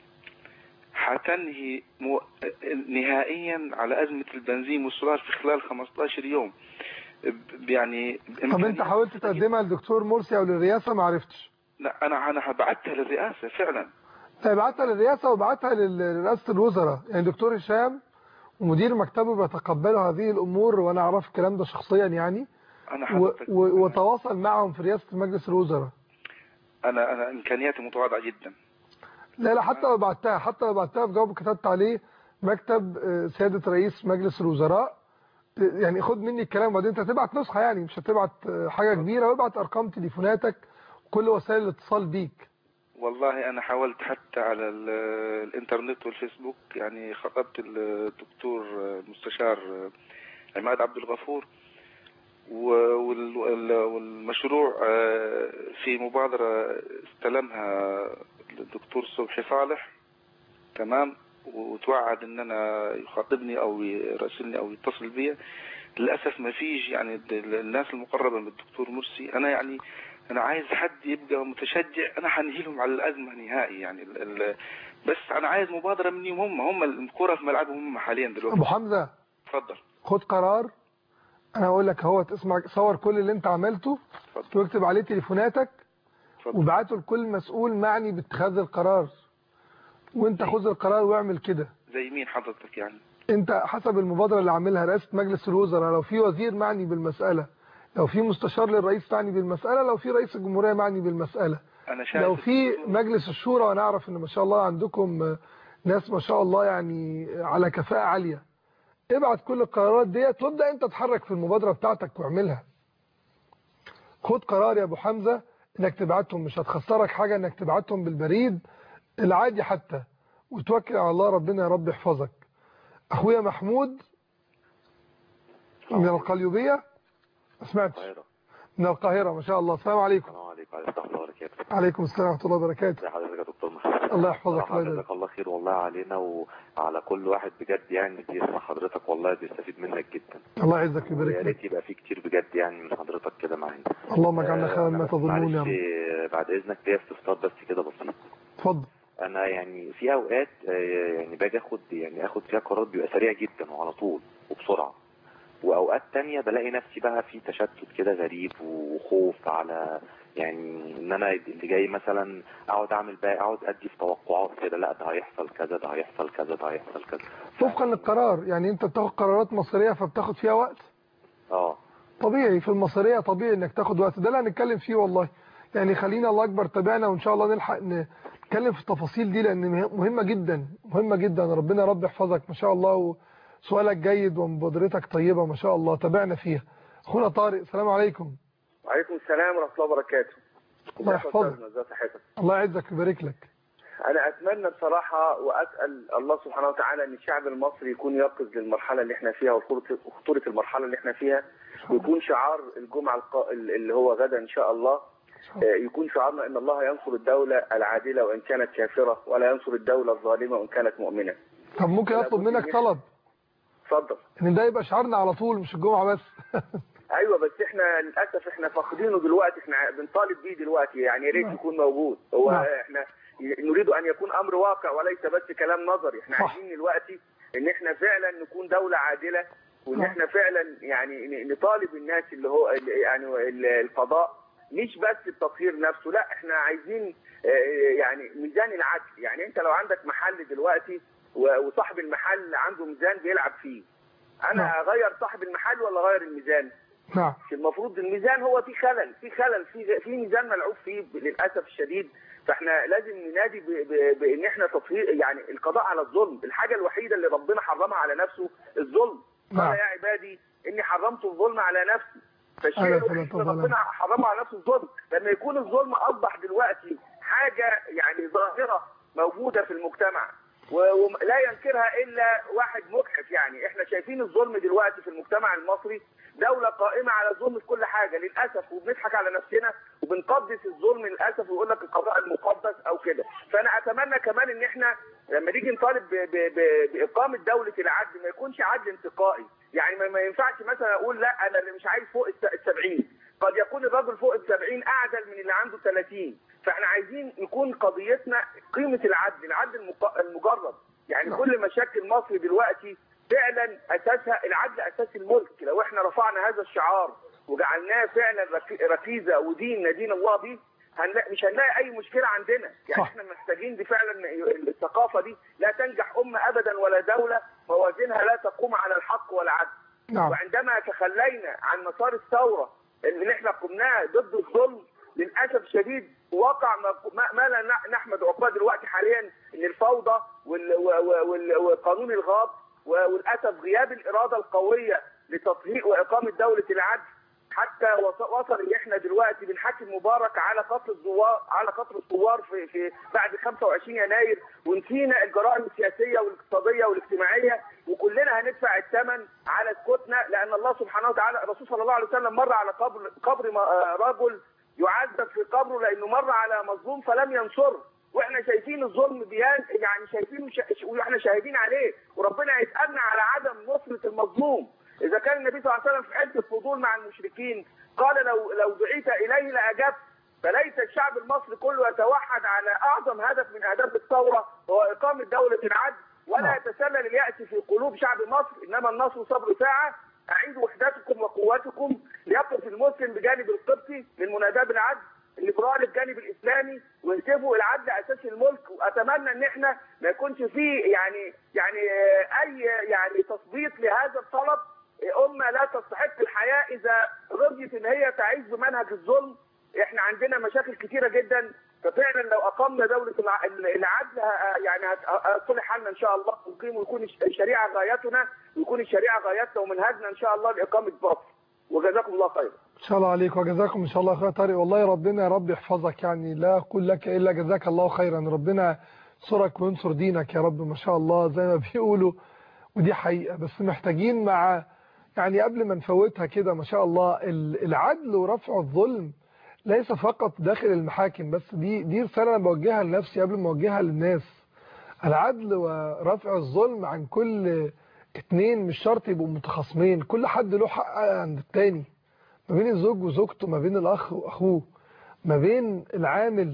حتنهي مو... نهائيا على أزمة البنزين والسولار في خلال 15 يوم ب- يعني طب انت حاولت تقدمها للدكتور مرسي او للرئاسة ما عرفتش لا أنا أنا بعتها للرئاسة فعلا طيب بعتها للرئاسة وبعتها لل- لرئاسة الوزراء يعني دكتور هشام ومدير مكتبه بيتقبلوا هذه الامور وانا اعرف الكلام ده شخصيا يعني أنا و... حضرتك و... وتواصل معهم في رئاسة مجلس الوزراء أنا أنا إمكانياتي متواضعة جدا لا لا حتى لو بعتها حتى لو بعتها في جواب كتبت عليه مكتب آه، سيادة رئيس مجلس الوزراء آه، يعني خد مني الكلام وبعدين انت هتبعت نسخة يعني مش هتبعت آه، حاجة كبيرة وابعت ارقام تليفوناتك وكل وسائل الاتصال بيك والله أنا حاولت حتى على ال- الإنترنت والفيسبوك يعني خطبت الدكتور المستشار عماد عبد الغفور و- وال- وال- والمشروع آه، في مبادرة استلمها الدكتور صبحي صالح تمام وتوعد ان انا يخاطبني او يراسلني او يتصل بيا للاسف ما فيش يعني ال- ال- الناس المقربه من الدكتور مرسي انا يعني انا عايز حد يبقى متشجع انا هنهيلهم على الازمه نهائي يعني ال ال بس انا عايز مبادره منهم هم هم الكره في ملعبهم هم حاليا ابو دلوقتي حمزه اتفضل خد قرار انا اقول لك اهو تسمع صور كل اللي انت عملته اتفضل واكتب عليه تليفوناتك اتفضل وابعته لكل مسؤول معني باتخاذ القرار وانت خذ القرار واعمل كده زي مين حضرتك يعني انت حسب المبادرة اللي عاملها رئاسة مجلس الوزراء لو في وزير معني بالمسألة لو في مستشار للرئيس معني بالمسألة لو في رئيس الجمهورية معني بالمسألة انا شايف لو في مجلس الشورى وانا اعرف ان ما شاء الله عندكم آه، ناس ما شاء الله يعني على كفاءة عالية ابعت كل القرارات ديت وابدا انت تتحرك في المبادرة بتاعتك واعملها خد قرار يا ابو حمزة انك تبعتهم مش هتخسرك حاجة انك تبعتهم بالبريد العادي حتى وتوكل على الله ربنا يا رب يحفظك اخويا محمود من القليوبية ما سمعتش القاهرة من القاهرة ما شاء الله السلام عليكم السلام عليكم على الصحة وبركاته عليكم السلام ورحمة الله وبركاته ازي حضرتك يا دكتور محمد الله يحفظك صراحة الله يبارك جزاك الله خير والله علينا وعلى كل واحد بجد يعني بيسمع حضرتك والله بيستفيد منك جدا الله يعزك ويبارك ويا لك ريت يبقى في كتير بجد يعني من حضرتك كده معانا اللهم اجعلنا خيرا أنا ما بس تظنون يا معلش رب آه، بعد اذنك ليا استفسار بس كده بسيط اتفضل انا يعني في اوقات آه، يعني باجي اخد يعني اخد فيها قرارات بيبقى سريع جدا وعلى طول وبسرعه واوقات تانية بلاقي نفسي بقى في تشتت كده غريب وخوف على يعني ان انا اللي جاي مثلا اقعد اعمل بقى اقعد ادي في توقعات كده لا ده هيحصل كذا ده هيحصل كذا ده هيحصل كذا وفقا للقرار يعني انت بتاخد قرارات مصيرية فبتاخد فيها وقت اه طبيعي في المصيرية طبيعي انك تاخد وقت ده اللي هنتكلم فيه والله يعني خلينا الله اكبر تابعنا وان شاء الله نلحق نتكلم في التفاصيل دي لان مهمة جدا مهمة جدا ربنا رب يحفظك ما شاء الله وسؤالك جيد ومبادرتك طيبة ما شاء الله تابعنا فيها اخونا طارق السلام عليكم وعليكم السلام ورحمة الله وبركاته الله يحفظك ازي صحتك الله يعزك ويبارك لك أنا أتمنى بصراحة وأسأل الله سبحانه وتعالى أن الشعب المصري يكون يقظ للمرحلة اللي احنا فيها وخطورة وخطورة المرحلة اللي احنا فيها ويكون شعار الجمعة الق- اللي هو غدا إن شاء الله آه، يكون شعارنا أن الله ينصر الدولة العادلة وإن كانت كافرة ولا ينصر الدولة الظالمة وإن كانت مؤمنة طب ممكن اطلب منك طلب اتفضل ان ده يبقى شعارنا على طول مش الجمعة بس ايوه بس احنا للاسف احنا فاقدينه دلوقتي احنا بنطالب بيه دلوقتي يعني يا ريت نعم. يكون موجود هو نعم. احنا نريد ان يكون امر واقع وليس بس كلام نظري احنا صح. عايزين دلوقتي ان احنا فعلا نكون دولة عادلة وان نعم. احنا فعلا يعني ن- نطالب الناس اللي هو اللي- يعني ال- القضاء مش بس التطهير نفسه لا احنا عايزين آه، يعني ميزان العدل يعني انت لو عندك محل دلوقتي و- وصاحب المحل عنده ميزان بيلعب فيه انا نعم. اغير صاحب المحل ولا اغير الميزان نعم المفروض الميزان هو في خلل في خلل في في ميزان ملعوب فيه للاسف الشديد فاحنا لازم ننادي ب- ب- بان احنا تطهير يعني القضاء على الظلم الحاجه الوحيده اللي ربنا حرمها على نفسه الظلم نعم. قال يا عبادي اني حرمت الظلم على نفسي فالشيء ألا الوحيد فلا اللي تظلم. ربنا حرمه على نفسه الظلم لما يكون الظلم اصبح دلوقتي حاجه يعني ظاهره موجوده في المجتمع و- ولا ينكرها الا واحد مجحف يعني احنا شايفين الظلم دلوقتي في المجتمع المصري دولة قائمة على الظلم في كل حاجة للأسف وبنضحك على نفسنا وبنقدس الظلم للأسف ويقول لك القضاء المقدس أو كده فأنا أتمنى كمان إن إحنا لما نيجي نطالب ب- ب- ب- بإقامة دولة العدل ما يكونش عدل انتقائي يعني ما- ما ينفعش مثلا أقول لا أنا اللي مش عايز فوق الس- السبعين قد يكون الرجل فوق السبعين أعدل من اللي عنده 30 فاحنا عايزين يكون قضيتنا قيمة العدل العدل المق- المجرد يعني كل مشاكل مصر دلوقتي فعلا اساسها العدل اساس الملك لو احنا رفعنا هذا الشعار وجعلناه فعلا رك- ركيزه ودين ندين الله به هنلاقي مش هنلاقي اي مشكله عندنا يعني صح. احنا محتاجين دي فعلا الثقافه دي لا تنجح امه ابدا ولا دوله موازينها لا تقوم على الحق والعدل نعم وعندما تخلينا عن مسار الثوره اللي احنا قمناه ضد الظلم للاسف الشديد وقع ما, ما- ما لا نح- نحمد عقباه دلوقتي حاليا ان الفوضى وال- و- و- وال- وقانون الغاب و- وللاسف غياب الاراده القويه لتطهير واقامه دوله العدل حتى وص- وصل ان احنا دلوقتي بنحاكم مبارك على قتل الزوار على قتل الثوار في, في بعد 25 يناير ونسينا الجرائم السياسيه والاقتصاديه والاجتماعيه وكلنا هندفع الثمن على سكوتنا لان الله سبحانه وتعالى الرسول صلى الله عليه وسلم مر على قبر قبر م- آه رجل يعذب في قبره لانه مر على مظلوم فلم ينصره واحنا شايفين الظلم بيان يعني شايفين ش... واحنا شاهدين عليه وربنا يسالنا على عدم نصره المظلوم اذا كان النبي صلى الله عليه وسلم في حته الفضول مع المشركين قال لو لو دعيت اليه لاجبت فليس الشعب المصري كله يتوحد على اعظم هدف من اهداف الثوره هو اقامه دوله العدل ولا يتسلل الياس في قلوب شعب مصر انما النصر صبر ساعه اعيدوا وحدتكم وقوتكم ليقف المسلم بجانب القبطي من مناداه بالعدل الليبرالي بجانب الاسلامي وينسبوا العدل اساس الملك واتمنى ان احنا ما يكونش فيه يعني يعني آه، اي يعني تثبيط لهذا الطلب آه، امه لا تستحق الحياه اذا رضيت ان هي تعيش بمنهج الظلم احنا عندنا مشاكل كتيره جدا ففعلا لو اقمنا دوله الع- العدل ه- يعني هت- هتصلح حالنا ان شاء الله ونقيم ويكون الش- الشريعه غايتنا ويكون الشريعه غايتنا ومنهجنا ان شاء الله لاقامه باطل وجزاكم الله خيرا ان شاء الله عليك وجزاكم ان شاء الله خير طارق والله ربنا يا رب يحفظك يعني لا اقول لك الا جزاك الله خيرا ربنا ينصرك وينصر دينك يا رب ما شاء الله زي ما بيقولوا ودي حقيقة بس محتاجين مع يعني قبل ما نفوتها كده ما شاء الله ال- العدل ورفع الظلم ليس فقط داخل المحاكم بس دي دي رسالة انا بوجهها لنفسي قبل ما اوجهها للناس العدل ورفع الظلم عن كل اتنين مش شرط يبقوا متخاصمين كل حد له حق عند التاني ما بين الزوج وزوجته ما بين الأخ وأخوه ما بين العامل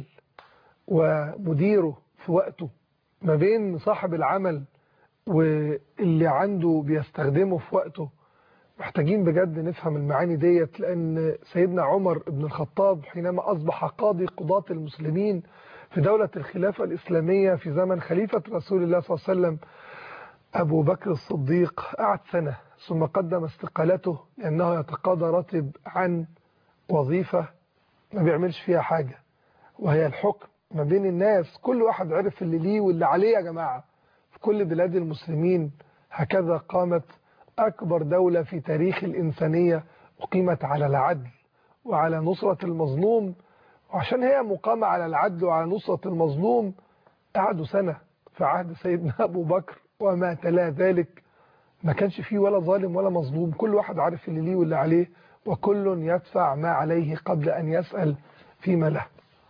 ومديره في وقته ما بين صاحب العمل واللي عنده بيستخدمه في وقته محتاجين بجد نفهم المعاني ديت لأن سيدنا عمر بن الخطاب حينما أصبح قاضي قضاة المسلمين في دولة الخلافة الإسلامية في زمن خليفة رسول الله صلى الله عليه وسلم أبو بكر الصديق قعد سنة ثم قدم استقالته لأنه يتقاضى راتب عن وظيفة ما بيعملش فيها حاجة وهي الحكم ما بين الناس كل واحد عرف اللي ليه واللي عليه يا جماعة في كل بلاد المسلمين هكذا قامت أكبر دولة في تاريخ الإنسانية أقيمت على العدل وعلى نصرة المظلوم وعشان هي مقامة على العدل وعلى نصرة المظلوم قعدوا سنة في عهد سيدنا أبو بكر وما تلا ذلك ما كانش فيه ولا ظالم ولا مظلوم كل واحد عارف اللي ليه واللي عليه وكل يدفع ما عليه قبل أن يسأل فيما له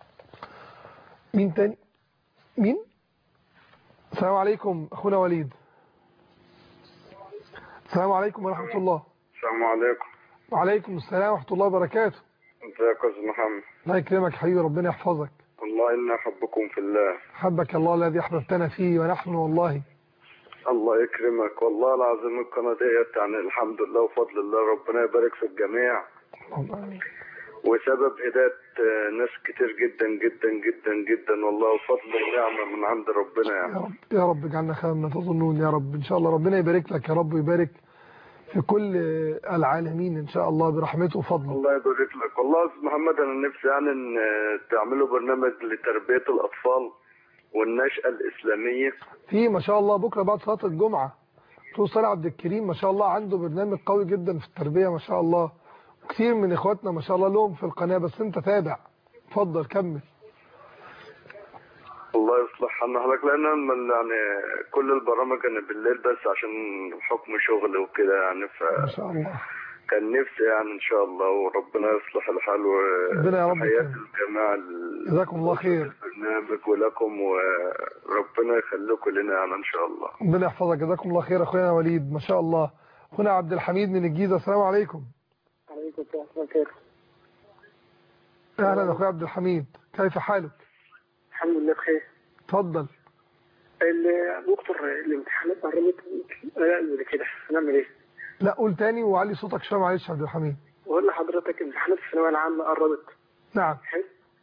مين تاني مين السلام عليكم أخونا وليد السلام عليكم ورحمة الله السلام عليكم وعليكم السلام ورحمة الله وبركاته ازيك يا استاذ محمد الله يكرمك حبيبي ربنا يحفظك والله اني احبكم في الله حبك الله الذي أحببتنا فيه ونحن والله الله يكرمك والله العظيم القناه ديت يعني الحمد لله وفضل الله ربنا يبارك في الجميع وسبب هدايه آه، ناس كتير جدا جدا جدا جدا والله وفضل ونعمه من عند ربنا يا يعني رب يا رب اجعلنا خير ما تظنون يا رب إن شاء الله ربنا يبارك لك يا رب ويبارك في كل العالمين إن شاء الله برحمته وفضله الله يبارك لك والله يا استاذ محمد انا نفسي يعني ان آه، تعملوا برنامج لتربيه الاطفال والنشأة الإسلامية في ما شاء الله بكرة بعد صلاة الجمعة دكتور صالح عبد الكريم ما شاء الله عنده برنامج قوي جدا في التربية ما شاء الله كتير من اخواتنا ما شاء الله لهم في القناة بس انت تابع اتفضل كمل الله يصلح حالنا حضرتك لان أنا من- يعني كل البرامج انا بالليل بس عشان حكم شغل وكده يعني ما شاء الله فكان نفسي يعني ان شاء الله وربنا يصلح الحال ربنا يا رب وتحياتي يكرمك. للجماعه جزاكم الله خير البرنامج ولكم وربنا يخليكم لنا يعني ان شاء الله ربنا يحفظك جزاكم الله خير اخويا وليد ما شاء الله اخونا عبد الحميد من الجيزة السلام عليكم عليكم السلام ورحمة الله اهلا اخويا عبد الحميد كيف حالك الحمد لله بخير اتفضل ال- دكتور الامتحانات قربت قبل كده هنعمل ايه؟ لا قول تاني وعلي صوتك شويه معلش يا عبد الحميد وقول لحضرتك امتحانات الثانوية العامة قربت نعم حلو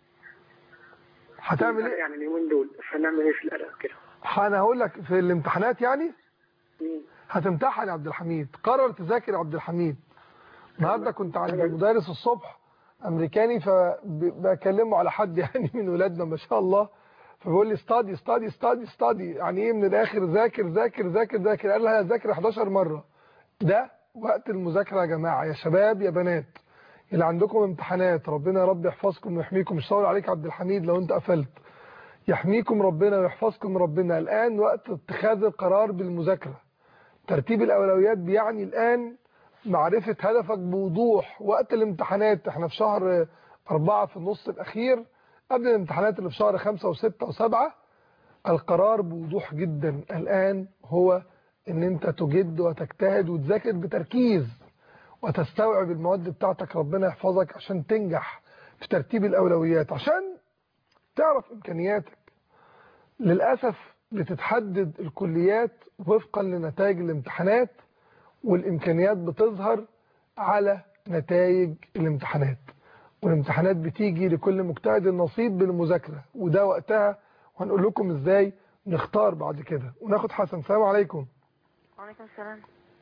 هتعمل ايه يعني اليومين دول فنعمل ايه في القلق كده؟ انا هقول لك في الامتحانات يعني مم. هتمتحن يا عبد الحميد قرر تذاكر يا عبد الحميد النهارده كنت عند مدرس الصبح امريكاني فبكلمه على حد يعني من ولادنا ما شاء الله فبيقول لي استادي استادي استادي استادي يعني ايه من الاخر ذاكر ذاكر ذاكر ذاكر قال لها ذاكر 11 مره ده وقت المذاكره يا جماعه يا شباب يا بنات اللي عندكم امتحانات ربنا يا رب يحفظكم ويحميكم مش طول عليك عبد الحميد لو انت قفلت يحميكم ربنا ويحفظكم ربنا الآن وقت اتخاذ القرار بالمذاكرة ترتيب الأولويات بيعني الآن معرفة هدفك بوضوح وقت الامتحانات احنا في شهر أربعة في النص الأخير قبل الامتحانات اللي في شهر خمسة وستة وسبعة القرار بوضوح جدا الآن هو ان انت تجد وتجتهد وتذاكر بتركيز وتستوعب المواد بتاعتك ربنا يحفظك عشان تنجح في ترتيب الأولويات عشان تعرف إمكانياتك للأسف بتتحدد الكليات وفقا لنتائج الامتحانات والإمكانيات بتظهر على نتائج الامتحانات والامتحانات بتيجي لكل مجتهد نصيب بالمذاكرة وده وقتها وهنقول لكم ازاي نختار بعد كده وناخد حسن السلام عليكم وعليكم السلام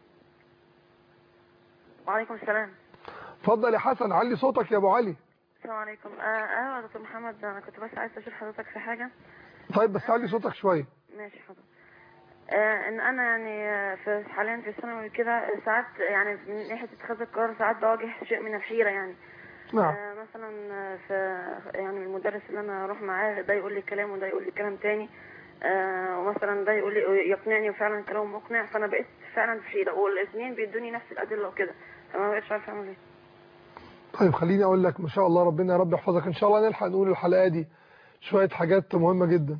وعليكم السلام اتفضل يا حسن علي صوتك يا ابو علي السلام عليكم آه ايوه يا دكتور محمد انا كنت بس عايز اشوف حضرتك في حاجه طيب بس علي صوتك شويه ماشي حاضر آه ان انا يعني آه، في حاليا في الثانوي كده ساعات يعني من ناحيه اتخاذ القرار ساعات بواجه شيء من الحيره يعني نعم آه مثلا آه، في يعني المدرس اللي انا اروح معاه ده يقول لي كلام وده يقول لي كلام تاني آه ومثلا ده يقول لي يقنعني وفعلا كلامه مقنع فانا بقيت فعلا في حيره والاثنين بيدوني نفس الادله وكده فما بقتش عارفه اعمل ايه طيب خليني اقول لك ما شاء الله ربنا يا رب يحفظك ان شاء الله نلحق نقول الحلقه دي شويه حاجات مهمه جدا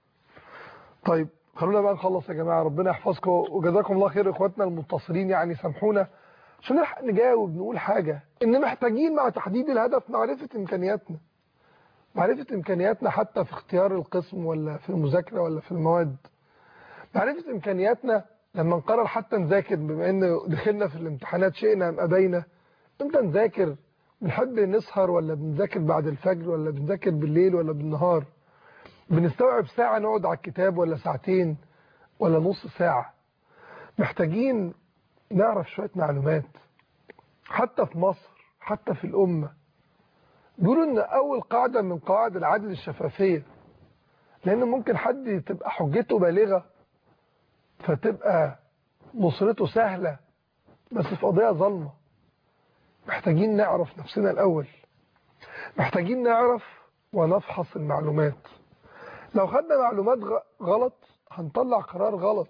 طيب خلونا بقى نخلص يا جماعه ربنا يحفظكم وجزاكم الله خير اخواتنا المتصلين يعني سامحونا عشان نلحق نجاوب نقول حاجه ان محتاجين مع تحديد الهدف معرفه امكانياتنا معرفه امكانياتنا حتى في اختيار القسم ولا في المذاكره ولا في المواد معرفه امكانياتنا لما نقرر حتى نذاكر بما ان دخلنا في الامتحانات شئنا ام ابينا امتى نذاكر بنحب نسهر ولا بنذاكر بعد الفجر ولا بنذاكر بالليل ولا بالنهار بنستوعب ساعة نقعد على الكتاب ولا ساعتين ولا نص ساعة محتاجين نعرف شوية معلومات حتى في مصر حتى في الأمة بيقولوا ان أول قاعدة من قواعد العدل الشفافية لأن ممكن حد تبقى حجته بالغة فتبقى نصرته سهلة بس في قضية ظلمة محتاجين نعرف نفسنا الأول محتاجين نعرف ونفحص المعلومات لو خدنا معلومات غ- غلط هنطلع قرار غلط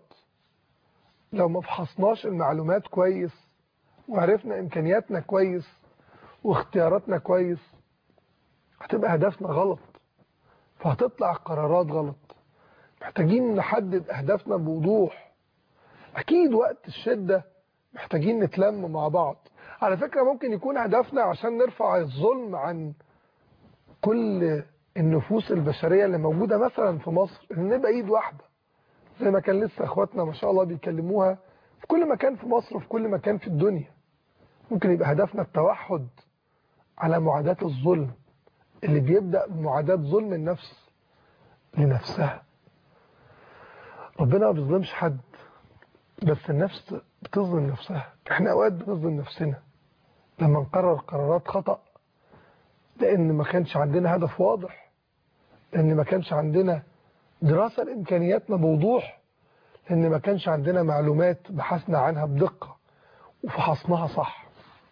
لو ما فحصناش المعلومات كويس وعرفنا إمكانياتنا كويس واختياراتنا كويس هتبقى هدفنا غلط فهتطلع قرارات غلط محتاجين نحدد أهدافنا بوضوح أكيد وقت الشدة محتاجين نتلم مع بعض على فكرة ممكن يكون هدفنا عشان نرفع الظلم عن كل النفوس البشرية اللي موجودة مثلا في مصر ان نبقى ايد واحدة زي ما كان لسه اخواتنا ما شاء الله بيكلموها في كل مكان في مصر وفي كل مكان في الدنيا ممكن يبقى هدفنا التوحد على معاداة الظلم اللي بيبدأ بمعاداة ظلم النفس لنفسها ربنا ما بيظلمش حد بس النفس بتظلم نفسها احنا اوقات بنظلم نفسنا لما نقرر قرارات خطأ لان ما كانش عندنا هدف واضح لان ما كانش عندنا دراسة لامكانياتنا بوضوح لان ما كانش عندنا معلومات بحثنا عنها بدقة وفحصناها صح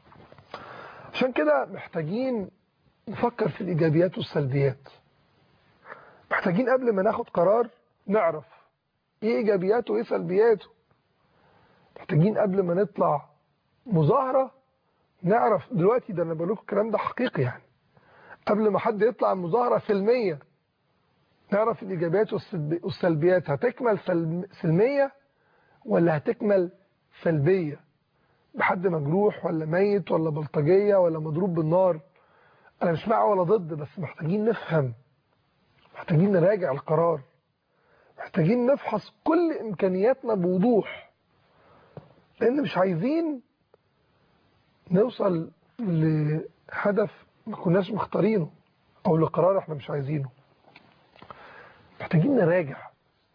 عشان كده محتاجين نفكر في الايجابيات والسلبيات محتاجين قبل ما ناخد قرار نعرف ايه ايجابياته وايه سلبياته محتاجين قبل ما نطلع مظاهرة نعرف دلوقتي ده انا بقول لكم الكلام ده حقيقي يعني قبل ما حد يطلع مظاهرة سلمية نعرف الايجابيات والسلب- والسلبيات هتكمل سلم- سلمية ولا هتكمل سلبية بحد مجروح ولا ميت ولا بلطجية ولا مضروب بالنار انا مش مع ولا ضد بس محتاجين نفهم محتاجين نراجع القرار محتاجين نفحص كل امكانياتنا بوضوح لان مش عايزين نوصل لهدف ما كناش مختارينه او لقرار احنا مش عايزينه محتاجين نراجع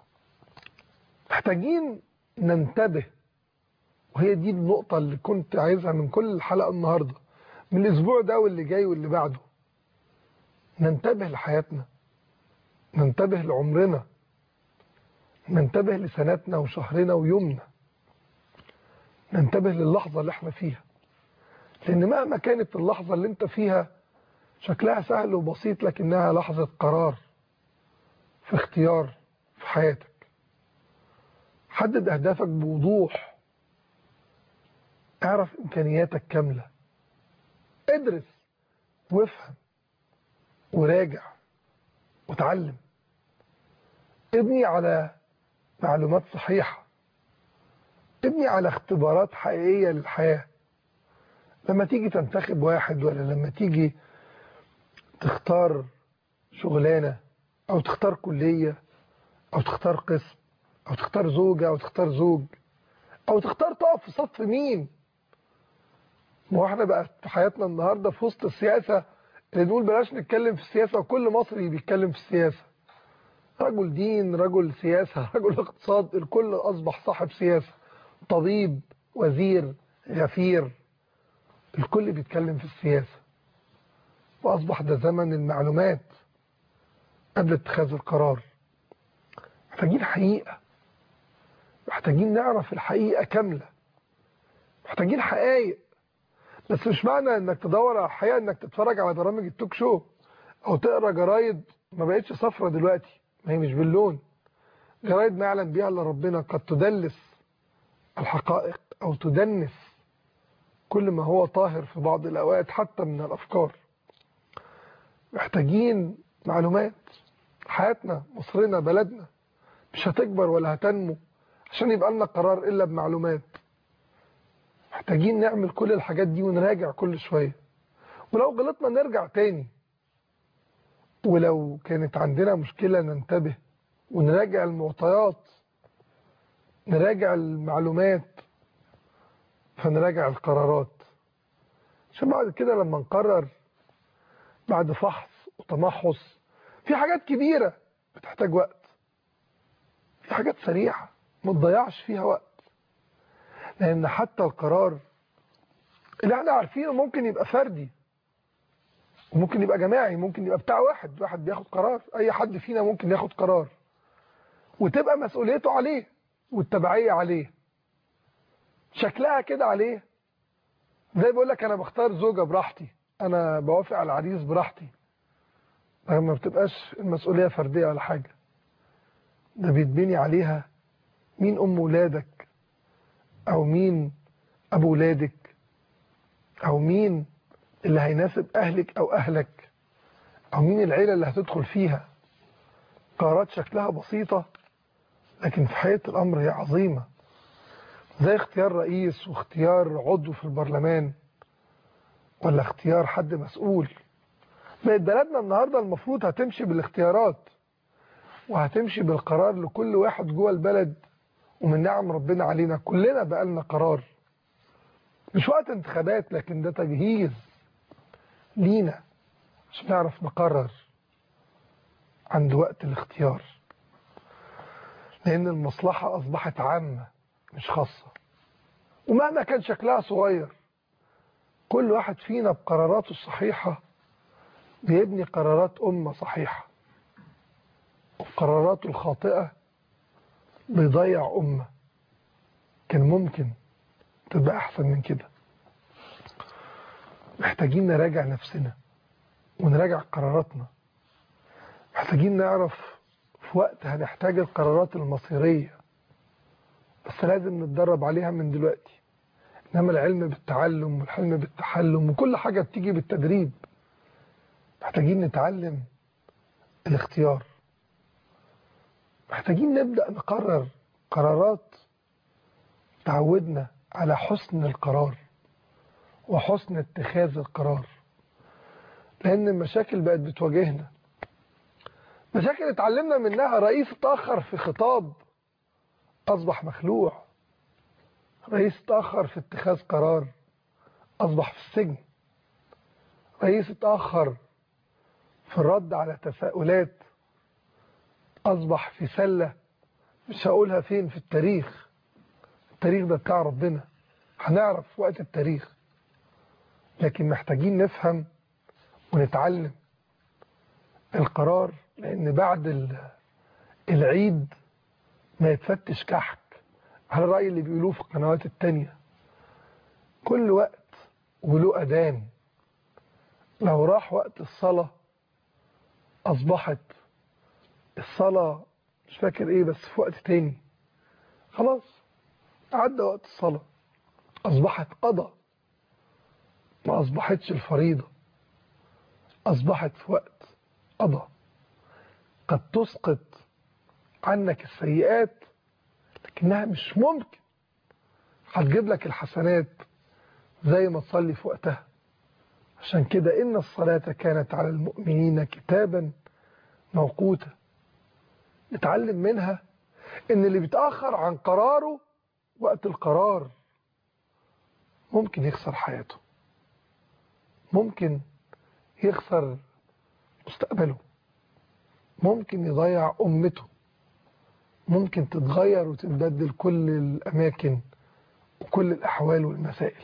محتاجين ننتبه وهي دي النقطة اللي كنت عايزها من كل الحلقة النهاردة من الأسبوع ده واللي جاي واللي بعده ننتبه لحياتنا ننتبه لعمرنا ننتبه لسنتنا وشهرنا ويومنا ننتبه للحظة اللي احنا فيها لأن مهما كانت اللحظة اللي انت فيها شكلها سهل وبسيط لكنها لحظة قرار في اختيار في حياتك حدد أهدافك بوضوح اعرف إمكانياتك كاملة ادرس وافهم وراجع وتعلم ابني على معلومات صحيحة ابني على اختبارات حقيقية للحياة لما تيجي تنتخب واحد ولا لما تيجي تختار شغلانة أو تختار كلية أو تختار قسم أو تختار زوجة أو تختار زوج أو تختار تقف في صف مين ما هو احنا بقى في حياتنا النهاردة في وسط السياسة اللي نقول بلاش نتكلم في السياسة وكل مصري بيتكلم في السياسة رجل دين رجل سياسة رجل اقتصاد الكل أصبح صاحب سياسة طبيب وزير غفير الكل بيتكلم في السياسة وأصبح ده زمن المعلومات قبل اتخاذ القرار محتاجين حقيقة محتاجين نعرف الحقيقة كاملة محتاجين حقائق بس مش معنى انك تدور على الحقيقة انك تتفرج على برامج التوك شو او تقرا جرايد ما بقتش صفرة دلوقتي ما هي مش باللون جرايد ما يعلم بيها الا ربنا قد تدلس الحقائق او تدنس كل ما هو طاهر في بعض الاوقات حتى من الافكار محتاجين معلومات حياتنا مصرنا بلدنا مش هتكبر ولا هتنمو عشان يبقى لنا قرار الا بمعلومات محتاجين نعمل كل الحاجات دي ونراجع كل شوية ولو غلطنا نرجع تاني ولو كانت عندنا مشكلة ننتبه ونراجع المعطيات نراجع المعلومات فنراجع القرارات عشان بعد كده لما نقرر بعد فحص وتمحص في حاجات كبيرة بتحتاج وقت في حاجات سريعة ما تضيعش فيها وقت لأن حتى القرار اللي احنا عارفينه ممكن يبقى فردي وممكن يبقى جماعي ممكن يبقى بتاع واحد واحد بياخد قرار أي حد فينا ممكن ياخد قرار وتبقى مسؤوليته عليه والتبعية عليه شكلها كده عليه زي بقول لك أنا بختار زوجة براحتي أنا بوافق على العريس براحتي ما بتبقاش المسؤولية فردية ولا حاجة ده بيتبني عليها مين أم ولادك أو مين أبو ولادك أو مين اللي هيناسب أهلك أو أهلك أو مين العيلة اللي هتدخل فيها قرارات شكلها بسيطة لكن في حقيقة الأمر هي عظيمة زي اختيار رئيس واختيار عضو في البرلمان ولا اختيار حد مسؤول بقت بلدنا النهاردة المفروض هتمشي بالاختيارات وهتمشي بالقرار لكل واحد جوه البلد ومن نعم ربنا علينا كلنا بقى لنا قرار مش وقت انتخابات لكن ده تجهيز لينا عشان نعرف نقرر عند وقت الاختيار لأن المصلحة أصبحت عامة مش خاصة ومهما كان شكلها صغير كل واحد فينا بقراراته الصحيحة بيبني قرارات أمة صحيحة وقراراته الخاطئة بيضيع أمة كان ممكن تبقى أحسن من كده محتاجين نراجع نفسنا ونراجع قراراتنا محتاجين نعرف في وقت هنحتاج القرارات المصيرية بس لازم نتدرب عليها من دلوقتي إنما العلم بالتعلم والحلم بالتحلم وكل حاجة بتيجي بالتدريب محتاجين نتعلم الاختيار محتاجين نبدأ نقرر قرارات تعودنا على حسن القرار وحسن اتخاذ القرار لأن المشاكل بقت بتواجهنا مشاكل اتعلمنا منها رئيس اتأخر في خطاب أصبح مخلوع رئيس اتأخر في اتخاذ قرار أصبح في السجن رئيس اتأخر في الرد على تساؤلات أصبح في سلة مش هقولها فين في التاريخ التاريخ ده بتاع ربنا هنعرف وقت التاريخ لكن محتاجين نفهم ونتعلم القرار لأن بعد العيد ما يتفتش كحك على الرأي اللي بيقولوه في القنوات التانية كل وقت وله أذان لو راح وقت الصلاة أصبحت الصلاة مش فاكر إيه بس في وقت تاني خلاص عدى وقت الصلاة أصبحت قضى ما أصبحتش الفريضة أصبحت في وقت قضى قد تسقط عنك السيئات لكنها مش ممكن هتجيب لك الحسنات زي ما تصلي في وقتها عشان كده إن الصلاة كانت على المؤمنين كتابا موقوتا نتعلم منها إن اللي بيتأخر عن قراره وقت القرار ممكن يخسر حياته ممكن يخسر مستقبله ممكن يضيع أمته ممكن تتغير وتتبدل كل الأماكن وكل الأحوال والمسائل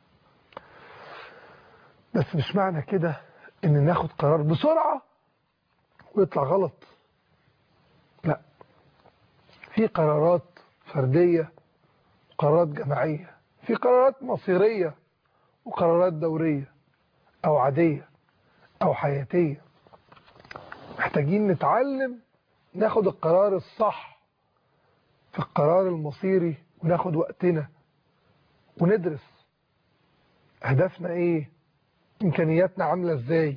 بس مش معنى كده ان ناخد قرار بسرعة ويطلع غلط لا في قرارات فردية وقرارات جماعية في قرارات مصيرية وقرارات دورية او عادية او حياتية محتاجين نتعلم ناخد القرار الصح في القرار المصيري وناخد وقتنا وندرس هدفنا ايه امكانياتنا عاملة ازاي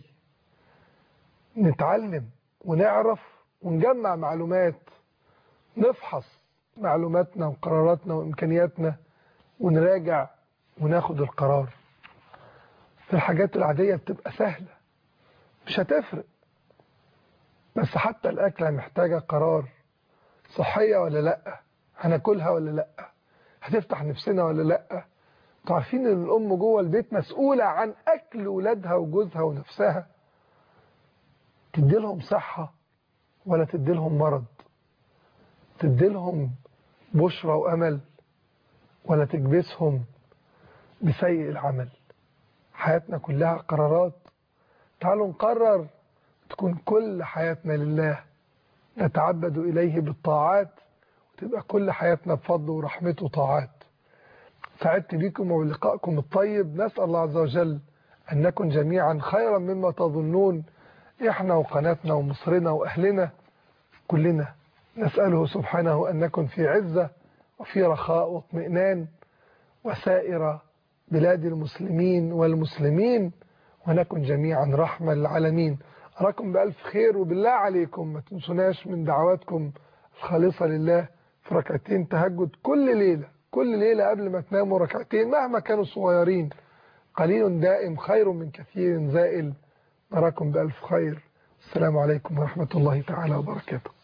نتعلم ونعرف ونجمع معلومات نفحص معلوماتنا وقراراتنا وامكانياتنا ونراجع وناخد القرار في الحاجات العادية بتبقى سهلة مش هتفرق بس حتى الأكلة محتاجة قرار صحية ولا لأ هناكلها ولا لأ هتفتح نفسنا ولا لأ عارفين ان الام جوه البيت مسؤولة عن اكل ولادها وجوزها ونفسها تدي لهم صحة ولا تدي لهم مرض تدي لهم بشرى وامل ولا تكبسهم بسيء العمل حياتنا كلها قرارات تعالوا نقرر تكون كل حياتنا لله نتعبد إليه بالطاعات وتبقى كل حياتنا بفضل ورحمته طاعات سعدت بكم وبلقائكم الطيب نسأل الله عز وجل أن نكن جميعا خيرا مما تظنون إحنا وقناتنا ومصرنا وأهلنا كلنا نسأله سبحانه أن نكن في عزة وفي رخاء واطمئنان وسائر بلاد المسلمين والمسلمين ونكن جميعا رحمة للعالمين أراكم بألف خير وبالله عليكم ما تنسوناش من دعواتكم الخالصة لله في ركعتين تهجد كل ليلة كل ليلة قبل ما تناموا ركعتين مهما كانوا صغيرين قليل دائم خير من كثير زائل نراكم بألف خير السلام عليكم ورحمة الله تعالى وبركاته